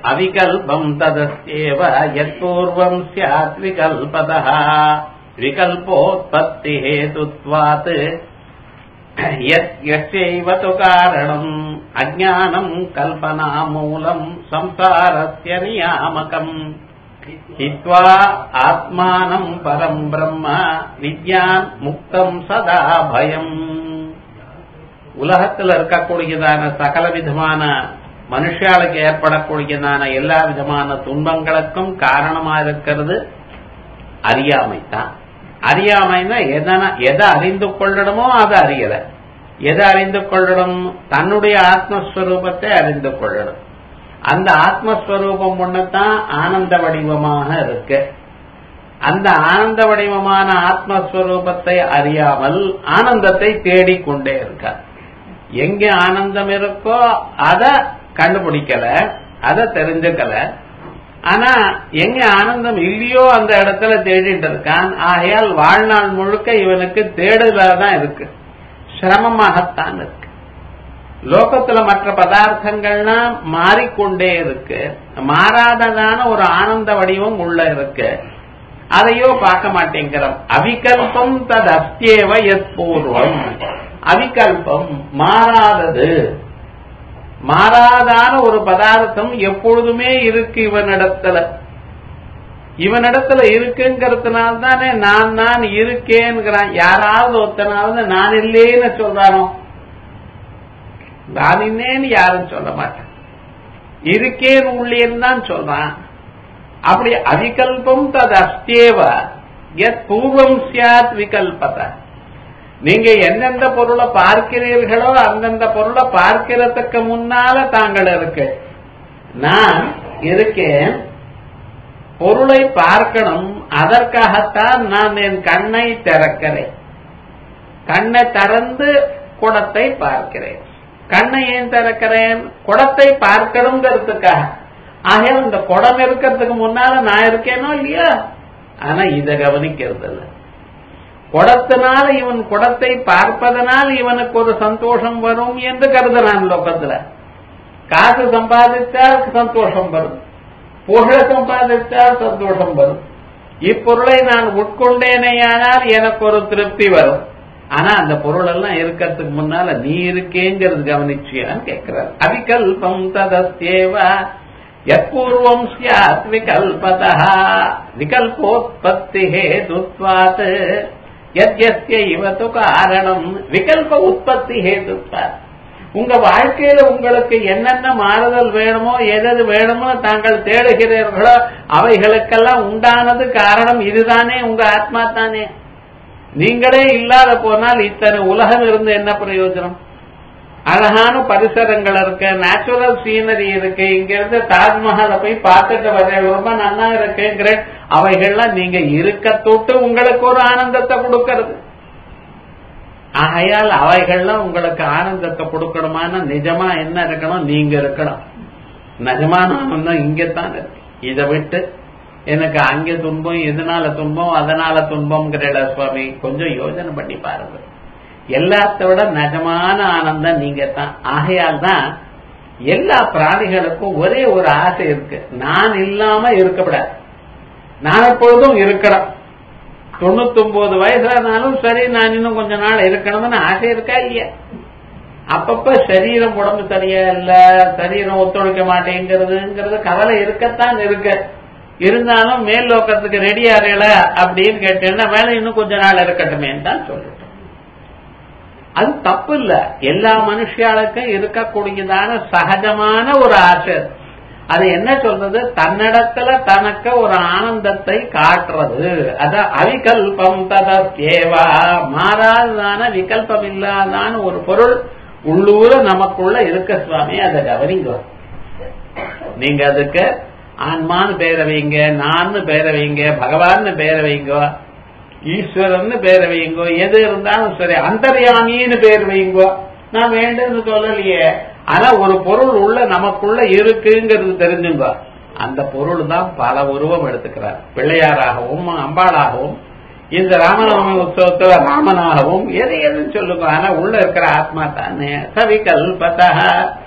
அவிகல்பம் ததஸ்யேவ யத்பூர்வம் ஸ்யாத் விகல்பதः விகல்போத்பத்தி ஹேதுத்வாத் யத் யஸ்யைவ து காரணம் அஜானம் கல்பனா மூலம் சம்சாரஸ்ய நியாமகம் ஹித்வா ஆத்மானம் பரம் பிரம்ம வித்யான் முக்தம் சதா பயம் உலகத்தில் இருக்கக்கூடியதான சகல விதமான மனுஷாளுக்கு ஏற்படக்கூடியதான எல்லா விதமான துன்பங்களுக்கும் காரணமா இருக்கிறது அறியாமை தான் அறியாமைன்னா எதனா எதை அறிந்து கொள்ளணுமோ அதை அறியல எதை அறிந்து கொள்ளணும் தன்னுடைய ஆத்மஸ்வரூபத்தை அறிந்து கொள்ளணும் அந்த ஆத்மஸ்வரூபம் ஒண்ணுதான் ஆனந்த வடிவமாக இருக்கு அந்த ஆனந்த வடிவமான ஆத்மஸ்வரூபத்தை அறியாமல் ஆனந்தத்தை தேடிக்கொண்டே இருக்கார் எங்க ஆனந்தம் இருக்கோ அதை கண்டுபிடிக்கல அதை தெரிஞ்சுக்கல ஆனா எங்க ஆனந்தம் இல்லையோ அந்த இடத்துல தேடிட்டு இருக்கான் ஆகையால் வாழ்நாள் முழுக்க இவனுக்கு தேடுதலதான் இருக்கு சிரமமாகத்தான் இருக்கு லோகத்துல மற்ற பதார்த்தங்கள்லாம் மாறிக்கொண்டே இருக்கு மாறாததான ஒரு ஆனந்த வடிவம் உள்ள இருக்கு அதையோ பார்க்க மாட்டேங்கிறோம் அவிகல்பம் தது அஸ்தேவ எத் பூர்வம் அவிகல்பம் மாறாதது மாறாதான ஒரு பதார்த்தம் எப்பொழுதுமே இருக்கு இவனிடத்துல இவனிடத்துல இருக்குங்கிறதுனால தானே நான் நான் இருக்கேன்கிறான் யாராவது ஒருத்தனாவது நான் இல்லேன்னு சொல்றானோ நான் இல்லேன்னு யாரும் சொல்ல மாட்டேன் இருக்கேன் உள்ளேன்னு தான் சொல்றான் அப்படி அவிகல்பம் தது அஸ்தேவ எத் பூர்வம் சியாத் விகல்பத நீங்க எந்தெந்த பொருளை பார்க்கிறீர்களோ அந்தந்த பொருளை பார்க்கிறதுக்கு முன்னால தாங்கள் இருக்கு நான் இருக்கேன் பொருளை பார்க்கணும் அதற்காகத்தான் நான் என் கண்ணை திறக்கிறேன் கண்ணை திறந்து குடத்தை பார்க்கிறேன் கண்ணை ஏன் திறக்கிறேன் குடத்தை பார்க்கணுங்கிறதுக்காக ஆகையால் இந்த குடம் இருக்கிறதுக்கு முன்னால நான் இருக்கேனோ இல்லையா ஆனா இதை கவனிக்கிறது இல்லை குடத்தினால் இவன் குடத்தை பார்ப்பதனால் இவனுக்கு ஒரு சந்தோஷம் வரும் என்று கருதுறான் லோகத்துல காசு சம்பாதித்தால் சந்தோஷம் வரும் புகழ சம்பாதித்தால் சந்தோஷம் வரும் இப்பொருளை நான் உட்கொண்டேனேயானால் எனக்கு ஒரு திருப்தி வரும் ஆனா அந்த பொருள் எல்லாம் இருக்கிறதுக்கு முன்னால நீ இருக்கேங்கிறது கவனிச்சியான்னு கேட்கிறார் அவிகல்பம் ததஸ்தேவா யற்பூர்வம் சியாத் விகல்பதா விகல்போத்பத்தி ஹேதுத்வாத் யத்யஸ்ய இவத்து காரணம் விகல்ப உற்பத்தி ஹேதுத்வாத் உங்க வாழ்க்கையில உங்களுக்கு என்னென்ன மாறுதல் வேணுமோ எதது வேணுமோ தாங்கள் தேடுகிறீர்களோ அவைகளுக்கெல்லாம் உண்டானது காரணம் இதுதானே உங்க ஆத்மா தானே நீங்களே இல்லாத போனால் இத்தனை உலகம் இருந்து என்ன பிரயோஜனம் அழகான பரிசரங்கள் இருக்கு நேச்சுரல் சீனரி இருக்கு இங்க இருந்து தாஜ்மஹாலை போய் பார்த்துட்டு வர ரொம்ப நல்லா இருக்குங்கிற அவைகள்லாம் நீங்க இருக்க தொட்டு உங்களுக்கு ஒரு ஆனந்தத்தை கொடுக்கறது ஆகையால் அவைகள்லாம் உங்களுக்கு ஆனந்தத்தை கொடுக்கணுமான நிஜமா என்ன இருக்கணும் நீங்க இருக்கணும் நிஜமான ஆனந்தம் இங்கத்தான் இருக்கு இதை விட்டு எனக்கு அங்க துன்பம் எதனால துன்பம் அதனால துன்பம்ங்கிற சுவாமி கொஞ்சம் யோசனை பண்ணி பாருங்க எல்லாத்த விட நிஜமான ஆனந்தம் நீங்க தான் ஆகையால் தான் எல்லா பிராணிகளுக்கும் ஒரே ஒரு ஆசை இருக்கு நான் இல்லாம இருக்கக்கூடாது நான் எப்பொழுதும் இருக்கணும் தொண்ணூத்தி ஒன்பது வயசானாலும் சரி நான் இன்னும் கொஞ்ச நாள் இருக்கணும்னு ஆசை இருக்கா இல்லையா அப்பப்ப சரீரம் உடம்பு சரியா இல்ல சரீரம் ஒத்துழைக்க மாட்டேங்கிறதுங்கிறது கவலை இருக்கத்தான் இருக்கு இருந்தாலும் மேல் லோக்கத்துக்கு ரெடி ஆகல அப்படின்னு கேட்டேன்னா வேலை இன்னும் கொஞ்ச நாள் இருக்கட்டுமே தான் சொல்லிட்டோம் அது தப்பு இல்ல எல்லா மனுஷாளுக்கும் இருக்கக்கூடியதான சகஜமான ஒரு ஆசை அது என்ன சொல்றது தன்னிடத்துல தனக்கு ஒரு ஆனந்தத்தை காட்டுறது அத அவிகல்பம் ததேவா மாறாததான விகல்பம் இல்லாதான ஒரு பொருள் உள்ளூர நமக்குள்ள இருக்க சுவாமி அதை கவனிங்க நீங்க அதுக்கு ஆன்மான்னு பேர வைங்க நான்னு பேர வைங்க பகவான்னு பேர வைங்க ஈஸ்வரன் பேர வைங்கோ எது இருந்தாலும் சரி அந்தர்யாமின்னு பேர் வைங்கோ நான் வேண்டுன்னு சொல்லலையே ஆனா ஒரு பொருள் உள்ள நமக்குள்ள இருக்குங்கிறது தெரிஞ்சுங்க அந்த பொருள் தான் பல உருவம் எடுத்துக்கிறார் பிள்ளையாராகவும் அம்பாளாகவும் இந்த ராமநவமி உற்சவத்துல ராமனாகவும் எது எதுன்னு சொல்லுங்க ஆனா உள்ள இருக்கிற ஆத்மா தானே சவிகல்பதா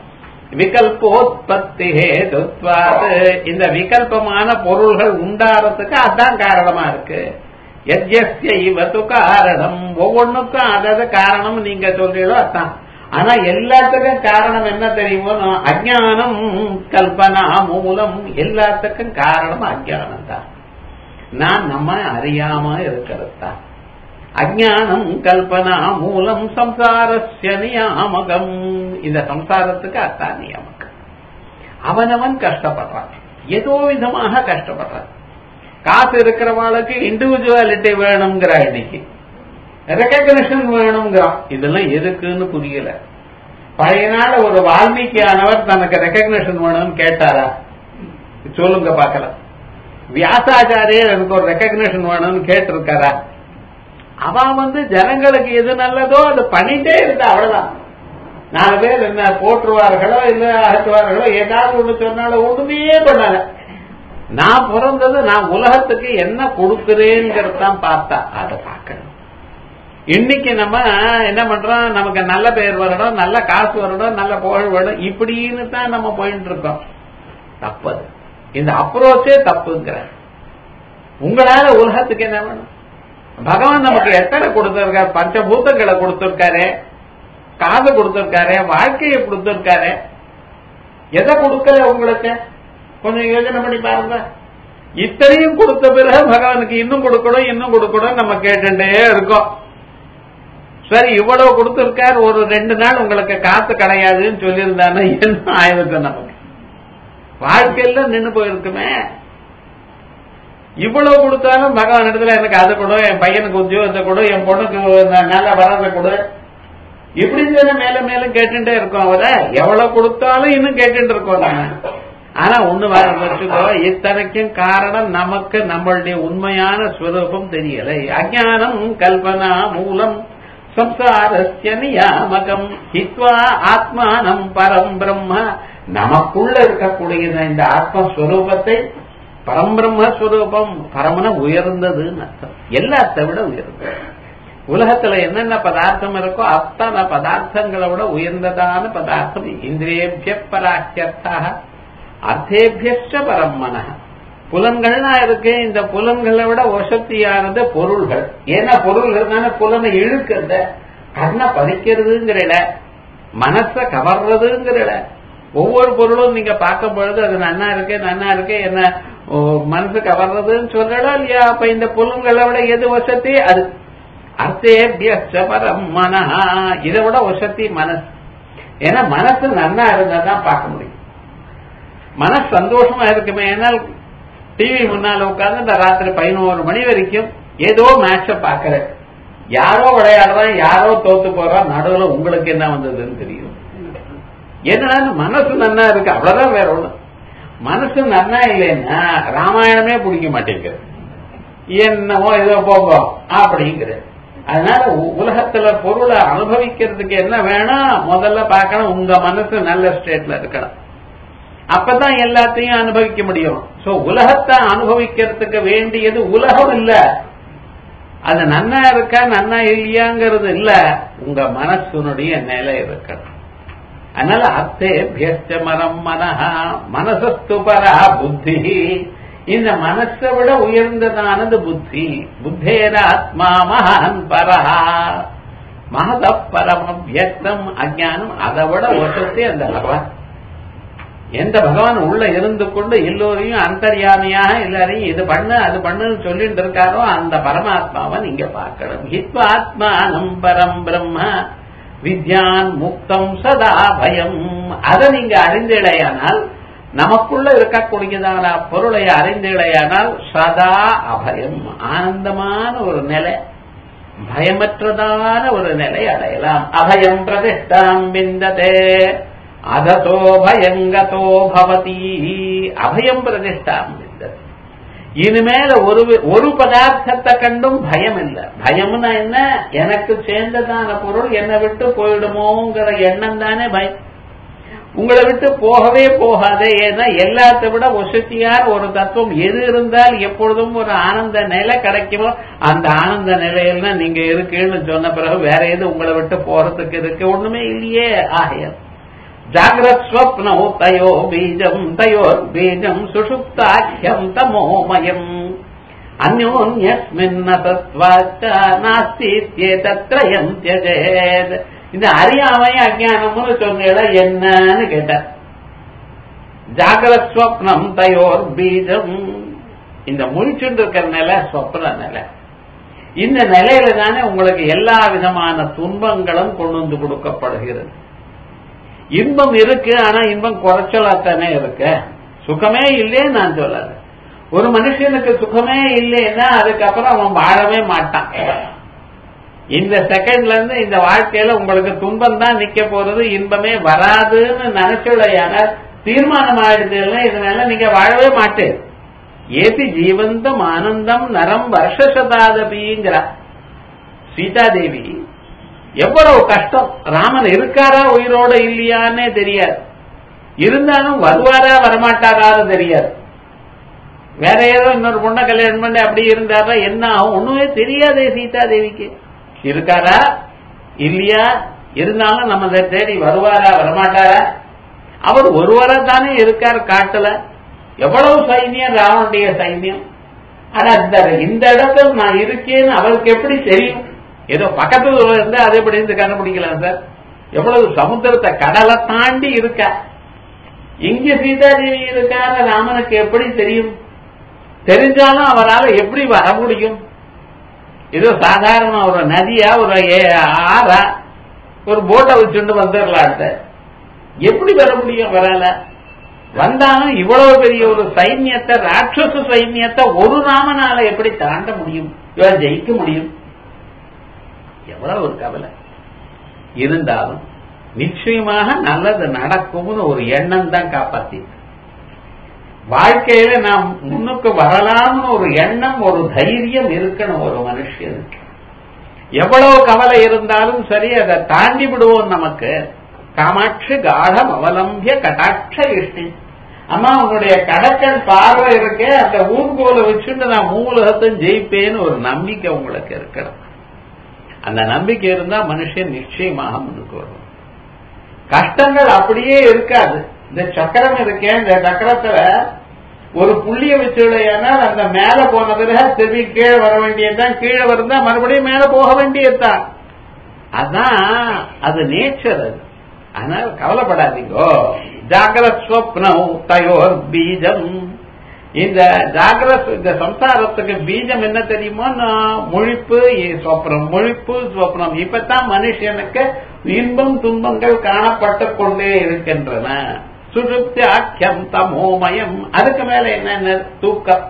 விகல்போத்பத்தி ஹேதுத்வாத் இந்த விகல்பமான பொருள்கள் உண்டாறதுக்கு அதான் காரணமா இருக்கு எத்யஸ்ய இவத்து காரணம் ஒவ்வொன்றுக்கும் அதாவது காரணம் நீங்க சொல்றீங்களோ அதான் ஆனா எல்லாத்துக்கும் காரணம் என்ன தெரியுமோ அஜானம் கல்பனா மூலம் எல்லாத்துக்கும் காரணம் அஜானம் தான் நான் நம்ம அறியாம இருக்கிறது தான் அஜானம் கல்பனா மூலம் சம்சாரஸ்ய நியாமகம் இந்த சம்சாரத்துக்கு அத்தான் நியாமகம் அவனவன் கஷ்டப்படுறான் ஏதோ விதமாக கஷ்டப்படுறான் காசு இருக்கிறவாளுக்கு இண்டிவிஜுவாலிட்டி வேணுங்கிற இன்னைக்கு ரெக்கக்னிஷன் வேணுங்கிறான் இதெல்லாம் எதுக்குன்னு புரியல பழைய நாள் ஒரு வால்மீகியானவர் தனக்கு ரெக்கக்னிஷன் வேணும்னு கேட்டாரா சொல்லுங்க பார்க்கலாம் வியாசாச்சாரியர் எனக்கு ஒரு ரெக்கக்னிஷன் வேணும்னு கேட்டிருக்காரா அவன் வந்து ஜனங்களுக்கு எது நல்லதோ அது பண்ணிட்டே இருந்தா அவ்வளவுதான் நாலு பேர் என்ன போற்றுவார்களோ இல்ல அகற்றுவார்களோ ஏதாவது ஒண்ணு சொன்னாலும் ஒண்ணுமே பண்ணல நான் பிறந்தது நான் உலகத்துக்கு என்ன கொடுக்கிறேங்கிறதான் பார்த்தா அதை பார்க்கணும் இன்னைக்கு நம்ம என்ன பண்றோம் நமக்கு நல்ல பெயர் வரணும் நல்ல காசு வரணும் நல்ல புகழ் வரணும் இப்படின்னு தான் நம்ம போயிட்டு இருக்கோம் தப்பது இந்த அப்ரோச்சே தப்புங்கிற உங்களால உலகத்துக்கு என்ன வேணும் பகவான் நமக்கு எத்தனை கொடுத்திருக்காரு பஞ்சபூதங்களை கொடுத்திருக்காரு காது கொடுத்திருக்காரு வாழ்க்கையை கொடுத்திருக்காரு எதை கொடுக்கல உங்களுக்கு கொஞ்சம் யோசனை பண்ணி பாருங்க இத்தனையும் கொடுத்த பிறகு பகவானுக்கு இன்னும் கொடுக்கணும் இன்னும் கொடுக்கணும் நம்ம கேட்டுட்டே இருக்கோம் சரி இவ்வளவு கொடுத்திருக்கார் ஒரு ரெண்டு நாள் உங்களுக்கு காத்து கிடையாதுன்னு சொல்லியிருந்தானே என்ன ஆயிருக்கும் நமக்கு வாழ்க்கையில நின்று போயிருக்குமே இவ்வளவு கொடுத்தாலும் பகவான் இடத்துல எனக்கு அதை கொடு என் பையனுக்கு உத்தியோகத்தை கொடு என் பொண்ணுக்கு நல்ல வரதை கொடு இப்படி தானே மேல மேலும் கேட்டுட்டே இருக்கோம் அவரை எவ்வளவு கொடுத்தாலும் இன்னும் கேட்டுட்டு இருக்கோம் நாம ஆனா ஒண்ணு வச்சுக்கோ இத்தனைக்கும் காரணம் நமக்கு நம்மளுடைய உண்மையான ஸ்வரூபம் தெரியல அஜானம் கல்பனா மூலம் சம்சாரஸ்ய நியாமகம் ஹித்வா ஆத்மானம் பரம் பிரம்ம நமக்குள்ள இருக்கக்கூடிய இந்த ஆத்மஸ்வரூபத்தை பரம்பிரம்மஸ்வரூபம் பரமன உயர்ந்ததுன்னு அர்த்தம் எல்லாத்தை விட உயர்ந்தது உலகத்துல என்னென்ன பதார்த்தம் இருக்கோ அத்தனை பதார்த்தங்களை விட உயர்ந்ததான பதார்த்தம் இந்திரியபிய பராக்கியர்த்தாக அர்த்தேபியச்ச பரம்மன புலன்கள்னா இருக்கு இந்த புலன்களை விட வசத்தியானது பொருள்கள் ஏன்னா பொருள்கள் தானே புலனை இழுக்கிறது கண்ணை பறிக்கிறதுங்கிறல மனச கவர்றதுங்கிறல ஒவ்வொரு பொருளும் நீங்க பார்க்கும் பொழுது அது நன்னா இருக்கு நன்னா இருக்கு என்ன மனசு கவர்றதுன்னு சொல்றடா இல்லையா அப்ப இந்த புலன்களை விட எது வசதி அது அர்த்தேபியச்ச பரம் மனஹா இதை விட வசதி மனசு ஏன்னா மனசு நன்னா இருந்தா தான் பார்க்க முடியும் மனசு சந்தோஷமா இருக்குமே ஏன்னால் டிவி முன்னால உட்கார்ந்து இந்த ராத்திரி பதினோரு மணி வரைக்கும் ஏதோ மேட்ச பாக்குற யாரோ விளையாடுறான் யாரோ தோத்து போறான் நடுவில் உங்களுக்கு என்ன வந்ததுன்னு தெரியும் என்னன்னா மனசு நன்னா இருக்கு அவ்வளவுதான் வேற ஒண்ணு மனசு நன்னா இல்லைன்னா ராமாயணமே பிடிக்க மாட்டேங்குது என்னமோ ஏதோ போகும் அப்படிங்கிற அதனால உலகத்துல பொருளை அனுபவிக்கிறதுக்கு என்ன வேணும் முதல்ல பார்க்கணும் உங்க மனசு நல்ல ஸ்டேட்ல இருக்கணும் அப்பதான் எல்லாத்தையும் அனுபவிக்க முடியும் சோ உலகத்தை அனுபவிக்கிறதுக்கு வேண்டியது உலகம் இல்ல அது நன்னா இருக்கா நன்னா இல்லையாங்கிறது இல்ல உங்க மனசுனுடைய நிலை இருக்கணும் அதனால அர்த்தே பியஸ்ட மரம் மனஹா மனசஸ்து பரா புத்தி இந்த மனசை விட உயர்ந்ததானது புத்தி புத்தேன ஆத்மா மகான் பரஹா மகத பரம வியக்தம் அஜானம் அதை விட வசத்தை அந்த பகவான் எந்த பகவான் உள்ள இருந்து கொண்டு எல்லோரையும் அந்தர்யாமியாக எல்லாரையும் இது பண்ணு அது பண்ணுன்னு சொல்லிட்டு இருக்காரோ அந்த பரமாத்மாவை நீங்க பார்க்கணும் ஹித்வ ஆத்மானம் பரம் பிரம்ம வித்யான் முக்தம் சதா பயம் அதை நீங்க அறிந்திடையானால் நமக்குள்ள இருக்கக்கூடியதான பொருளை அறிந்திடையானால் சதா அபயம் ஆனந்தமான ஒரு நிலை பயமற்றதான ஒரு நிலை அடையலாம் அபயம் பிரதிஷ்டாம் விந்ததே அததோ பயங்கதோ பவதி அபயம் பிரதிஷ்டாம் விந்ததே இனிமேல ஒரு ஒரு பதார்த்தத்தை கண்டும் பயம் இல்லை பயம்னா என்ன எனக்கு சேர்ந்ததான பொருள் என்னை விட்டு போயிடுமோங்கிற எண்ணம் தானே பயம் உங்களை விட்டு போகவே போகாதே ஏன்னா எல்லாத்தை விட வசதியான ஒரு தத்துவம் எது இருந்தால் எப்பொழுதும் ஒரு ஆனந்த நிலை கிடைக்குமோ அந்த ஆனந்த நிலையில நீங்க இருக்குன்னு சொன்ன பிறகு வேற எது உங்களை விட்டு போறதுக்கு இருக்கு ஒண்ணுமே இல்லையே ஆகையம் ஜாகிரத் ஸ்வப்னோ தயோ பீஜம் தயோர் பீஜம் சுஷுப்தாக்கியம் தமோமயம் அந்யோன்யஸ்மின் தத்வாச்ச நாஸ்தித்யேதத்ரயம் தியஜேத் இந்த அறியாமை அஜானம்னு சொன்னீங்கள என்னன்னு கேட்டார் ஜாகிரத் ஸ்வப்னம் தயோர் பீஜம் இந்த முழிச்சுட்டு இருக்கிற நிலை சொப்ன நிலை இந்த நிலையில தானே உங்களுக்கு எல்லா விதமான துன்பங்களும் கொண்டு வந்து கொடுக்கப்படுகிறது இன்பம் இருக்கு ஆனா இன்பம் குறைச்சலாத்தானே இருக்கு சுகமே இல்லையே நான் சொல்லல ஒரு மனுஷனுக்கு சுகமே இல்லைன்னா அதுக்கப்புறம் அவன் வாழவே மாட்டான் இந்த செகண்ட்ல இருந்து இந்த வாழ்க்கையில உங்களுக்கு துன்பம் தான் நிக்க போறது இன்பமே வராதுன்னு நினைச்சுடையான தீர்மானம் ஆயிடுதுன்னா இதனால நீங்க வாழவே மாட்டேன் ஏபி ஜீவந்தம் ஆனந்தம் நரம் வருஷசதாதபிங்கிற சீதாதேவி எவ்வளவு கஷ்டம் ராமன் இருக்காரா உயிரோட இல்லையான்னே தெரியாது இருந்தாலும் வருவாரா வரமாட்டாரான்னு தெரியாது வேற ஏதோ இன்னொரு பொண்ணை கல்யாணம் பண்ணி அப்படி இருந்தாரா என்ன ஆகும் ஒண்ணுமே தெரியாதே சீதா தேவிக்கு இருக்காரா இல்லையா இருந்தாலும் நம்ம இதை தேடி வருவாரா வரமாட்டாரா அவர் ஒருவரா தானே இருக்கார் காட்டுல எவ்வளவு சைன்யம் ராவனுடைய சைன்யம் ஆனா இந்த இந்த இடத்துல நான் இருக்கேன்னு அவருக்கு எப்படி தெரியும் ஏதோ பக்கத்துல இருந்தா அது எப்படி இருந்து கண்டுபிடிக்கலாம் சார் எவ்வளவு சமுத்திரத்தை கடலை தாண்டி இருக்க இங்க சீதாதேவி இருக்கார ராமனுக்கு எப்படி தெரியும் தெரிஞ்சாலும் அவரால் எப்படி வர முடியும் ஏதோ சாதாரண ஒரு நதியா ஒரு ஆறா ஒரு போட்டை வச்சுட்டு வந்துடலாட்ட எப்படி வர முடியும் வரால வந்தாலும் இவ்வளவு பெரிய ஒரு சைன்யத்தை ராட்சச சைன்யத்தை ஒரு ராமனால எப்படி தாண்ட முடியும் இவர் ஜெயிக்க முடியும் எவ்வளவு ஒரு கவலை இருந்தாலும் நிச்சயமாக நல்லது நடக்கும்னு ஒரு எண்ணம் தான் காப்பாத்தி வாழ்க்கையில நாம் முன்னுக்கு வரலாம்னு ஒரு எண்ணம் ஒரு தைரியம் இருக்கணும் ஒரு மனுஷனுக்கு எவ்வளவு கவலை இருந்தாலும் சரி அதை தாண்டி விடுவோம் நமக்கு காமாட்சி காடம் அவலம்பிய கட்டாட்ச இஷ்டி அம்மா உன்னுடைய கடற்கண் பார்வை இருக்கே அந்த ஊர்கோலை வச்சுட்டு நான் மூலகத்தையும் ஜெயிப்பேன்னு ஒரு நம்பிக்கை உங்களுக்கு இருக்கணும் அந்த நம்பிக்கை இருந்தா மனுஷன் நிச்சயமாக முன்னுக்கு வரும் கஷ்டங்கள் அப்படியே இருக்காது இந்த சக்கரம் இருக்கேன் இந்த சக்கரத்துல ஒரு புள்ளிய வச்சுடையானால் அந்த மேல போனதுல திரும்பி கீழே வர வேண்டியதுதான் கீழே வருந்தா மறுபடியும் மேல போக வேண்டியதுதான் அதான் அது நேச்சர் அது அதனால கவலைப்படாதீங்கோ ஜாகிரத் ஸ்வப்னம் தயோர் பீஜம் இந்த ஜாகிரத் இந்த சம்சாரத்துக்கு பீஜம் என்ன தெரியுமோ முழிப்பு சொப்னம் முழிப்பு சொப்னம் இப்பதான் மனுஷனுக்கு இன்பம் துன்பங்கள் காணப்பட்டு கொண்டே இருக்கின்றன சுழுப்தி ஆக்கியம் தமோமயம் அதுக்கு மேல என்ன தூக்கம்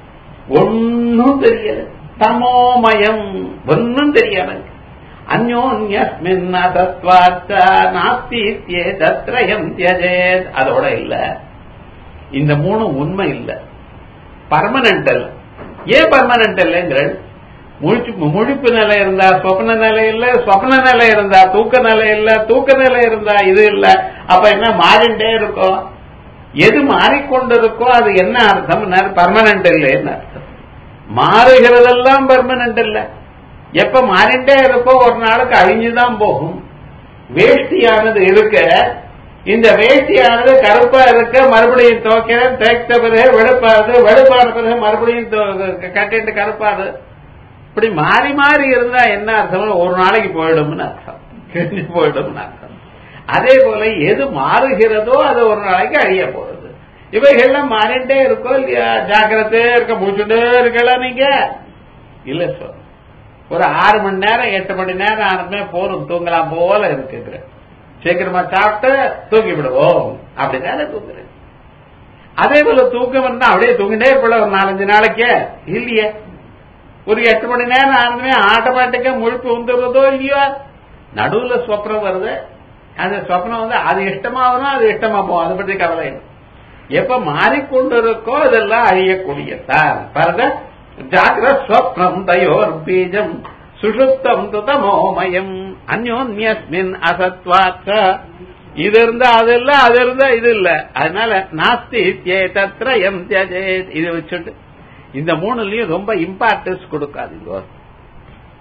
ஒன்னும் தெரியல தமோமயம் ஒன்னும் தெரியாது அந்யோன்யஸ்மின் அதத்வாச்ச நாஸ்தித்யே தத்ரயம் தியஜேத் அதோட இல்ல இந்த மூணு உண்மை இல்ல பர்மனன்ட் அல்ல ஏன் பர்மனன்ட் இல்லைங்கிற முழிச்சு முழிப்பு நிலை இருந்தா சொப்ன நிலை இல்ல சொப்ன நிலை இருந்தா தூக்க நிலை இல்ல தூக்க நிலை இருந்தா இது இல்ல அப்ப என்ன மாறிண்டே இருக்கும் எது மாறிக்கொண்டிருக்கோ அது என்ன அர்த்தம் பர்மனன்ட் இல்லைன்னு அர்த்தம் மாறுகிறதெல்லாம் பர்மனன்ட் இல்ல எப்ப மாறிண்டே இருக்கோ ஒரு நாளுக்கு அழிஞ்சுதான் போகும் வேஷ்டியானது இருக்க இந்த வேஷ்டியானது கருப்பா இருக்க மறுபடியும் துவைக்கிறேன் தேய்த்த பிறகு வெளுப்பாது வெளுப்பான பிறகு மறுபடியும் கட்டிட்டு கருப்பாது இப்படி மாறி மாறி இருந்தா என்ன அர்த்தம் ஒரு நாளைக்கு போயிடும்னு அர்த்தம் கிழிஞ்சு போயிடும்னு அர்த்தம் அதே போல எது மாறுகிறதோ அது ஒரு நாளைக்கு அழிய போறது இவைகள்லாம் மாறிட்டே இருக்கோ இல்லையா ஜாக்கிரதே இருக்க முடிச்சுட்டே இருக்கலாம் நீங்க இல்ல சார் ஒரு ஆறு மணி நேரம் எட்டு மணி நேரம் ஆனமே போரும் தூங்கலாம் போல இருக்குங்கிற சீக்கிரமா சாப்பிட்டு தூங்கி விடுவோம் அப்படிதானே தூங்குறேன் அதே போல தூக்கம் இருந்தா அப்படியே தூங்கிட்டே இருப்பல ஒரு நாலஞ்சு நாளைக்கே இல்லையே ஒரு எட்டு மணி நேரம் ஆனதுமே ஆட்டோமேட்டிக்கா முழுப்பு வந்துடுறதோ இல்லையோ நடுவுல சொப்னம் வருது அந்த சொப்னம் வந்து அது இஷ்டமா வரும் அது இஷ்டமா போகும் அதை பற்றி கவலை இல்லை எப்ப மாறிக்கொண்டு இருக்கோ அதெல்லாம் அழியக்கூடியதான் பாருங்க ஜாகிர ஸ்வப்னம் தயோர் பீஜம் சுஷுப்தம் துதமோமயம் அந்யோன்யஸ்மின் அசத்வாச்ச இது இருந்தா அது இல்ல அது இருந்தா இது இல்ல அதனால நாஸ்தி தத்ரயம் தியஜேத் இது வச்சுட்டு இந்த மூணுலயும் ரொம்ப இம்பார்ட்டன்ஸ் கொடுக்காதீங்க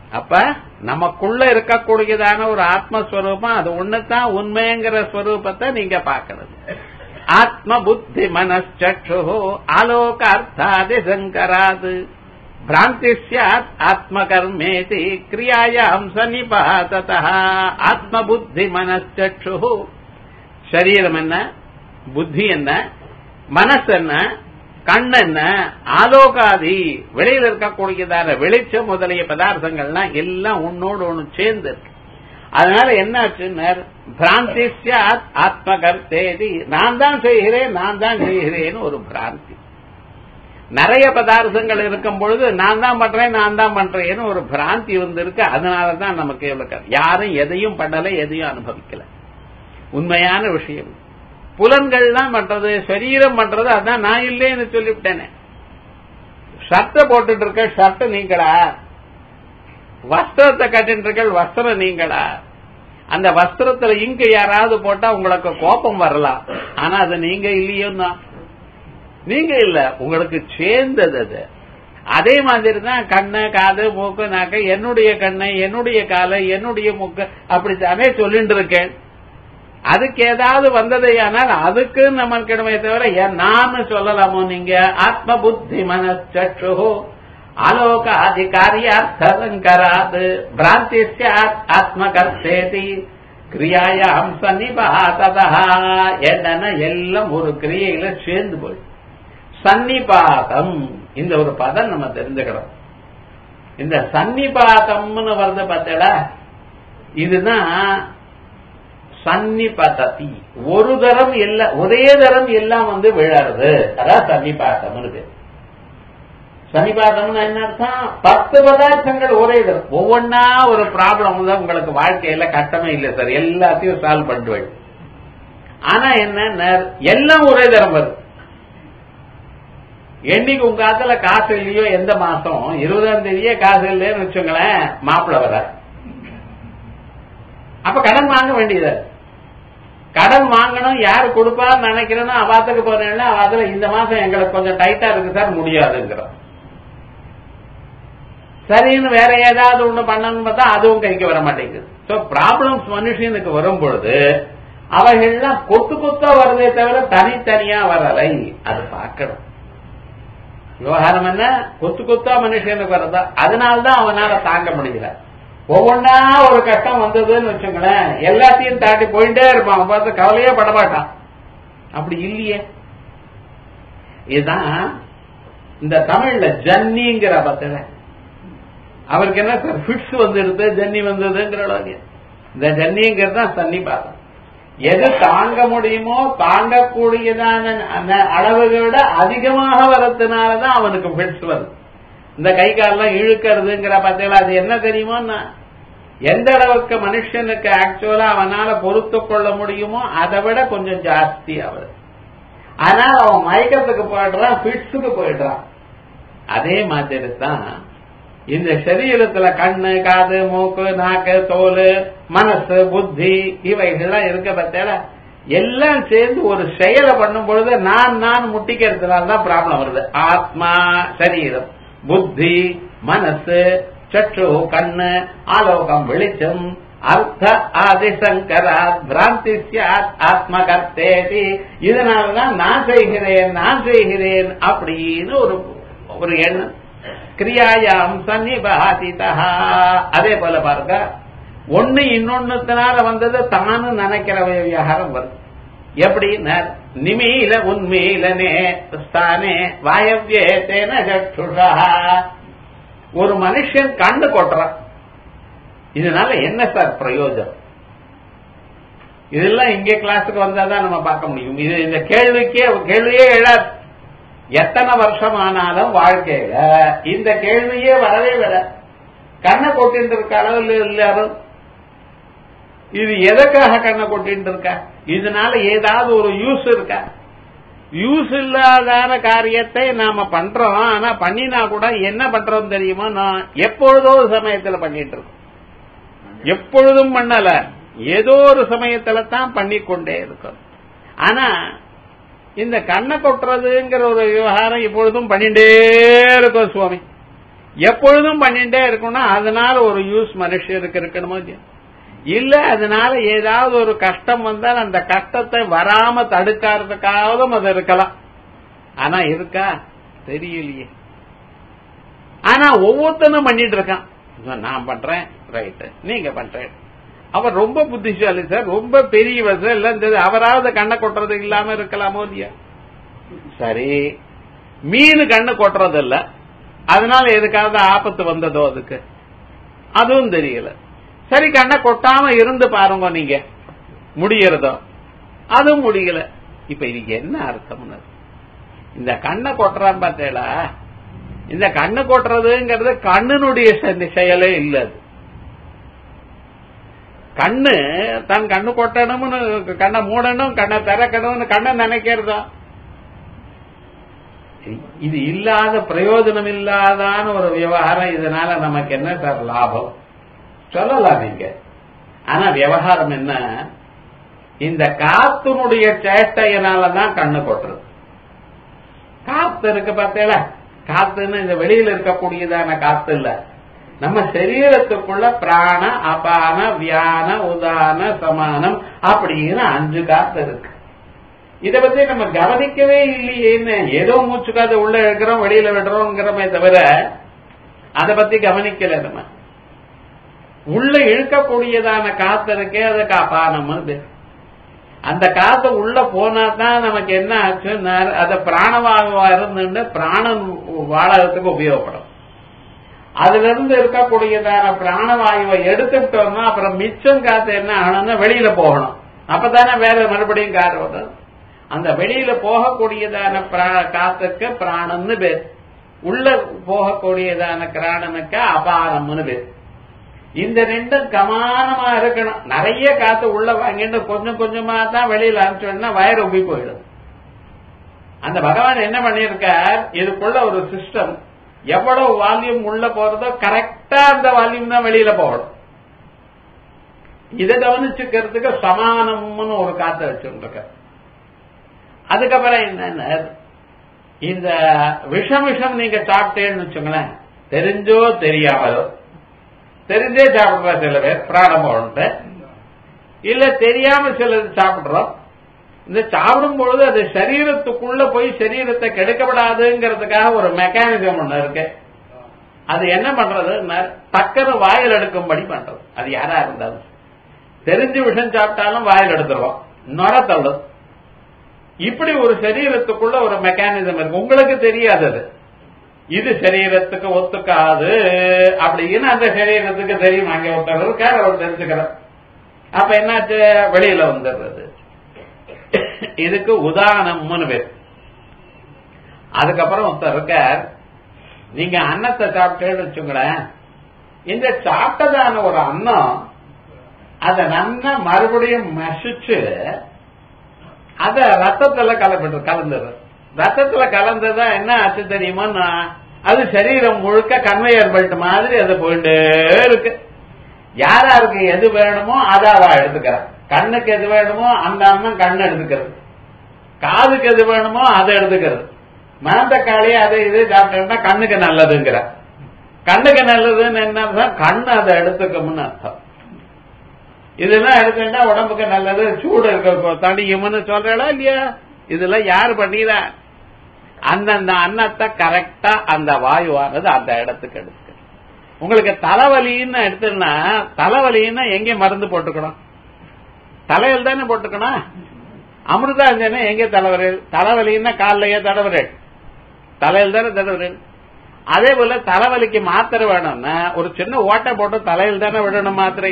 அப்ப நமக்குள்ள இருக்கக்கூடியதான ஒரு ஆத்மஸ்வரூபம் அது ஒண்ணுதான் உண்மைங்கிற ஸ்வரூபத்தை நீங்க பாக்கிறது ஆத்ம புத்தி மனச்சு ஆலோக அர்த்தாதி சங்கராது பிராந்தி சாத் ஆத்மகர்மேதி கிரியாயாம் சன்னிபாதத ஆத்ம புத்தி மனச்சு சரீரம் என்ன புத்தி என்ன மனசு என்ன கண் என்ன ஆலோகாதி வெளியில இருக்கக்கூடியதான வெளிச்சம் முதலிய பதார்த்தங்கள்லாம் எல்லாம் உன்னோடு ஒண்ணு சேர்ந்து இருக்கு அதனால என்ன ஆச்சுன்னார் பிராந்தி சாத் ஆத்மகர்த்தேதி நான் தான் செய்கிறேன் நான் தான் செய்கிறேன்னு ஒரு பிராந்தி நிறைய பதார்த்தங்கள் இருக்கும் பொழுது நான் தான் பண்றேன் நான் தான் பண்றேன்னு ஒரு பிராந்தி வந்திருக்கு அதனாலதான் நமக்கு எவ்வளவு யாரும் எதையும் பண்ணல எதையும் அனுபவிக்கல உண்மையான விஷயம் புலன்கள்லாம் பண்றது சரீரம் பண்றது அதான் நான் இல்லைன்னு சொல்லிவிட்டேனே ஷர்ட்டை போட்டுட்டு இருக்க ஷர்ட் நீங்களா வஸ்திரத்தை கட்டிட்டு இருக்க வஸ்திரம் நீங்களா அந்த வஸ்திரத்துல இங்க யாராவது போட்டா உங்களுக்கு கோபம் வரலாம் ஆனா அது நீங்க இல்லையோன்னா நீங்க இல்ல உங்களுக்கு சேர்ந்தது அது அதே மாதிரி தான் கண்ணு காது மூக்கு நாக்க என்னுடைய கண்ணு என்னுடைய காலை என்னுடைய மூக்கு அப்படித்தானே சொல்லிட்டு இருக்கேன் அதுக்கு ஏதாவது வந்ததையானால் அதுக்கு நம்ம கிடமே தவிர நான் சொல்லலாமோ நீங்க ஆத்ம புத்தி மனச்சு ஆலோக அதிகாரியார்த்தங்கராது பிராந்தி ஆத்மகர்த்தேதி கிரியாயாம் சன்னிபாததா என்னன்னா எல்லாம் ஒரு கிரியையில சேர்ந்து போய் சன்னிபாதம் இந்த ஒரு பதம் நம்ம தெரிஞ்சுக்கிறோம் இந்த சன்னிபாதம்னு வருது பார்த்தா இதுதான் சன்னிபததி ஒரு தரம் எல்லாம் ஒரே தரம் எல்லாம் வந்து விழறது அதான் சன்னிபாதம் இருக்கு சன்னிபாதம்னு என்ன அர்த்தம் பத்து பதார்த்தங்கள் ஒரே தரம் ஒவ்வொன்னா ஒரு ப்ராப்ளம் தான் உங்களுக்கு வாழ்க்கையில கட்டமே இல்லை சார் எல்லாத்தையும் சால்வ் பண்ணுவேன் ஆனா என்ன எல்லாம் ஒரே தரம் வருது என்னைக்கு உங்க காத்துல காசு இல்லையோ எந்த மாசம் இருபதாம் தேதியே காசு இல்லைன்னு வச்சுங்களேன் மாப்பிள்ள வர அப்ப கடன் வாங்க வேண்டியது கடன் வாங்கணும் யாரு கொடுப்பான்னு நினைக்கிறேன்னா அவாத்துக்கு போறேன்னா அவாத்துல இந்த மாசம் எங்களுக்கு கொஞ்சம் டைட்டா இருக்கு சார் முடியாதுங்கிறோம் சரின்னு வேற ஏதாவது ஒண்ணு பண்ணணும்னு பார்த்தா அதுவும் கைக்கு வர மாட்டேங்குது சோ ப்ராப்ளம்ஸ் மனுஷனுக்கு வரும் பொழுது அவைகள்லாம் கொத்து கொத்தா வருதே தவிர தனித்தனியா வரலை அது பார்க்கணும் விவகாரம் என்ன கொத்து கொத்தா மனுஷனுக்கு வரதா அதனால்தான் அவனால தாங்க முடியல ஒவ்வொன்னா ஒரு கஷ்டம் வந்ததுன்னு வச்சுங்களேன் எல்லாத்தையும் தாண்டி போயிட்டே இருப்பான் அவன் பார்த்து கவலையே படமாட்டான் அப்படி இல்லையே இதுதான் இந்த தமிழ்ல ஜன்னிங்கிற பத்தில அவருக்கு என்ன சார் ஃபிட்ஸ் வந்துடுது ஜன்னி வந்ததுங்கிற அளவுக்கு இந்த ஜன்னிங்கிறது தான் சன்னி பாதம் எது தாங்க முடியுமோ தாங்கக்கூடியதான அளவுகளை விட அதிகமாக வரதுனாலதான் அவனுக்கு ஃபிட்ஸ் வருது இந்த கை காலெல்லாம் இழுக்கிறதுங்கிற பார்த்தீங்களா அது என்ன தெரியுமோன்னா எந்த அளவுக்கு மனுஷனுக்கு ஆக்சுவலா அவனால பொறுத்து கொள்ள முடியுமோ அதை விட கொஞ்சம் ஜாஸ்தி ஆகுது ஆனால் அவன் மயக்கத்துக்கு போயிடுறான் ஃபிட்ஸுக்கு போயிடுறான் அதே மாதிரி தான் இந்த சரீரத்துல கண்ணு காது மூக்கு நாக்கு தோல் மனசு புத்தி இவைகள்லாம் இருக்க பத்தில எல்லாம் சேர்ந்து ஒரு செயலை பண்ணும் பொழுது நான் நான் முட்டிக்கிறதுனால தான் ப்ராப்ளம் வருது ஆத்மா சரீரம் புத்தி மனசு சற்று கண்ணு ஆலோகம் வெளிச்சம் அர்த்த ஆதிசங்கரா பிராந்தி ஆத்மகர்த்தேதி இதனாலதான் நான் செய்கிறேன் நான் செய்கிறேன் அப்படின்னு ஒரு ஒரு எண்ணம் கிரியாயாம் சன்னிபாதிதா அதே போல பாருங்க ஒண்ணு இன்னொன்னுத்தினால வந்தது தானு நினைக்கிற விவகாரம் வருது எப்படி நிமீல உன்மீலனே ஸ்தானே வாயவ்யே தேன சற்றுஷா ஒரு மனுஷன் கண்ணு கொட்டுறான் இதனால என்ன சார் பிரயோஜனம் இதெல்லாம் இங்கே கிளாஸுக்கு வந்தாதான் நம்ம பார்க்க முடியும் இது இந்த கேள்விக்கே கேள்வியே எழாது எத்தனை வருஷம் ஆனாலும் வாழ்க்கையில இந்த கேள்வியே வரவே வர கண்ணை கொட்டிட்டு இருக்க அளவில் எல்லாரும் இது எதற்காக கண்ணை கொட்டிட்டு இருக்கா இதனால ஏதாவது ஒரு யூஸ் இருக்கா யூஸ் இல்லாதான காரியத்தை நாம பண்றோம் ஆனா பண்ணினா கூட என்ன பண்றோம் தெரியுமா நான் எப்பொழுதோ ஒரு சமயத்துல பண்ணிட்டு இருக்கோம் எப்பொழுதும் பண்ணல ஏதோ ஒரு சமயத்துல தான் பண்ணிக்கொண்டே இருக்கோம் ஆனா இந்த கண்ணை கொட்டுறதுங்கிற ஒரு விவகாரம் இப்பொழுதும் பண்ணிட்டே இருக்கும் சுவாமி எப்பொழுதும் பண்ணிட்டே இருக்கணும் அதனால ஒரு யூஸ் மனுஷருக்கு இருக்கணுமோ இல்லையா இல்ல அதனால ஏதாவது ஒரு கஷ்டம் வந்தால் அந்த கஷ்டத்தை வராம தடுக்கிறதுக்காகவும் அது இருக்கலாம் ஆனா இருக்கா தெரியலையே ஆனா ஒவ்வொருத்தனும் பண்ணிட்டு இருக்கான் நான் பண்றேன் ரைட்டு நீங்க பண்றேன் அவர் ரொம்ப புத்திசாலி சார் ரொம்ப பெரியவர் சார் எல்லாம் தெரியுது அவராவது கண்ணை கொட்டுறது இல்லாம இருக்கலாமோ இல்லையா சரி மீன் கண்ணு கொட்டுறது இல்ல அதனால எதுக்காவது ஆபத்து வந்ததோ அதுக்கு அதுவும் தெரியல சரி கண்ணை கொட்டாம இருந்து பாருங்க நீங்க முடியறதோ அதுவும் முடியல இப்ப இதுக்கு என்ன அர்த்தம்னு இந்த கண்ணை கொட்டுறான் பார்த்தேடா இந்த கண்ணு கொட்டுறதுங்கிறது கண்ணினுடைய செயலே இல்ல அது கண்ணு தன் கண்ணு கொட்டணும்னு கண்ணை மூடணும் கண்ணை திறக்கணும்னு கண்ணை நினைக்கிறதா இது இல்லாத பிரயோஜனம் இல்லாதான ஒரு விவகாரம் இதனால நமக்கு என்ன சார் லாபம் சொல்லலாம் நீங்க ஆனா விவகாரம் என்ன இந்த காத்துனுடைய சேட்டையினாலதான் கண்ணு கொட்டுறது காத்து இருக்கு பார்த்தேல காத்துன்னு இந்த வெளியில இருக்கக்கூடியதான காத்து இல்ல நம்ம சரீரத்துக்குள்ள பிராண அபான வியான உதான சமானம் அப்படின்னு அஞ்சு காத்து இருக்கு இத பத்தி நம்ம கவனிக்கவே இல்லையேன்னு ஏதோ மூச்சு காத்து உள்ள இருக்கிறோம் வெளியில விடுறோங்கிறமே தவிர அதை பத்தி கவனிக்கல நம்ம உள்ள இழுக்கக்கூடியதான காத்து இருக்கே அதுக்கு அபானம் அந்த காத்து உள்ள போனா தான் நமக்கு என்ன ஆச்சுன்னா அதை பிராணவாயுவா இருந்து பிராணன் வாழறதுக்கு உபயோகப்படும் அதுல இருந்து இருக்கக்கூடியதான பிராணவாயுவை எடுத்துட்டோம்னா அப்புறம் மிச்சம் காத்து என்ன ஆகணும்னா வெளியில போகணும் அப்பதானே வேற மறுபடியும் காத்து வரும் அந்த வெளியில போகக்கூடியதான காத்துக்கு பிராணம்னு பேர் உள்ள போகக்கூடியதான கிராணனுக்கு அபாரம்னு பேர் இந்த ரெண்டும் கமானமா இருக்கணும் நிறைய காத்து உள்ள வாங்கிட்டு கொஞ்சம் கொஞ்சமா தான் வெளியில அனுப்பிச்சோம்னா வயர் உப்பி போயிடும் அந்த பகவான் என்ன பண்ணிருக்கார் இதுக்குள்ள ஒரு சிஸ்டம் எவ்வளவு வால்யூம் உள்ள போறதோ கரெக்டா அந்த வால்யூம் தான் வெளியில போகணும் இதை கவனிச்சுக்கிறதுக்கு சமானம்னு ஒரு காத்த வச்சுருக்க அதுக்கப்புறம் என்னன்னா இந்த விஷம் விஷம் நீங்க சாப்பிட்டேன்னு வச்சுங்களேன் தெரிஞ்சோ தெரியாமலோ தெரிஞ்சே சாப்பிடுறா சில பேர் பிராணம் போட்டு இல்ல தெரியாம சிலது சாப்பிடுறோம் இந்த சாப்பிடும் பொழுது அது சரீரத்துக்குள்ள போய் சரீரத்தை கெடுக்கப்படாதுங்கிறதுக்காக ஒரு மெக்கானிசம் ஒண்ணு இருக்கு அது என்ன பண்றது டக்குனு வாயில் எடுக்கும்படி பண்றது அது யாரா இருந்தாலும் தெரிஞ்சு விஷம் சாப்பிட்டாலும் வாயில் எடுத்துருவோம் நொர தள்ளும் இப்படி ஒரு சரீரத்துக்குள்ள ஒரு மெக்கானிசம் இருக்கு உங்களுக்கு தெரியாது அது இது சரீரத்துக்கு ஒத்துக்காது அப்படின்னு அந்த சரீரத்துக்கு தெரியும் அங்க ஒருத்தர் இருக்கார் அவர் தெரிஞ்சுக்கிறார் அப்ப என்னாச்சு வெளியில வந்துடுறது இதுக்கு உதாரணம்னு பேர் அதுக்கப்புறம் ஒருத்தர் இருக்கார் நீங்க அன்னத்தை சாப்பிட்டேன்னு வச்சுங்களேன் இந்த சாப்பிட்டதான ஒரு அன்னம் அத நல்லா மறுபடியும் மசிச்சு அத ரத்தத்துல கலப்பிட்டு கலந்துடுறது ரத்தத்துல கலந்ததா என்ன ஆச்சு தெரியுமா அது சரீரம் முழுக்க கன்வையர் பெல்ட் மாதிரி அது போயிட்டே இருக்கு யாராருக்கு எது வேணுமோ அதை அவ எடுத்துக்கிறான் கண்ணுக்கு எது வேணுமோ அந்த அண்ணன் கண்ணு எடுத்துக்கிறது காதுக்கு எது வேணுமோ அதை எடுத்துக்கிறது மனந்தக்காளி அதை இது சாப்பிட்டா கண்ணுக்கு நல்லதுங்கிற கண்ணுக்கு நல்லதுன்னு என்ன கண்ணு அதை எடுத்துக்கணும்னு அர்த்தம் இதெல்லாம் எடுத்துட்டா உடம்புக்கு நல்லது சூடு இருக்க தடியும்னு சொல்றா இல்லையா இதெல்லாம் யாரு பண்ணிடா அந்தந்த அன்னத்தை கரெக்டா அந்த வாயுவானது அந்த இடத்துக்கு எடுத்துக்க உங்களுக்கு தலைவலின்னு எடுத்துன்னா தலைவலின்னா எங்க மருந்து போட்டுக்கணும் தலையில் தானே போட்டுக்கணும் அமிர்தாஞ்சனே எங்க தலைவரல் தலைவலின்னா காலையே தடவரல் தலையில் தானே தடவரல் அதே போல தலைவலிக்கு மாத்திரை வேணும்னா ஒரு சின்ன ஓட்டை போட்டு தலையில் தானே விடணும் மாத்திரைய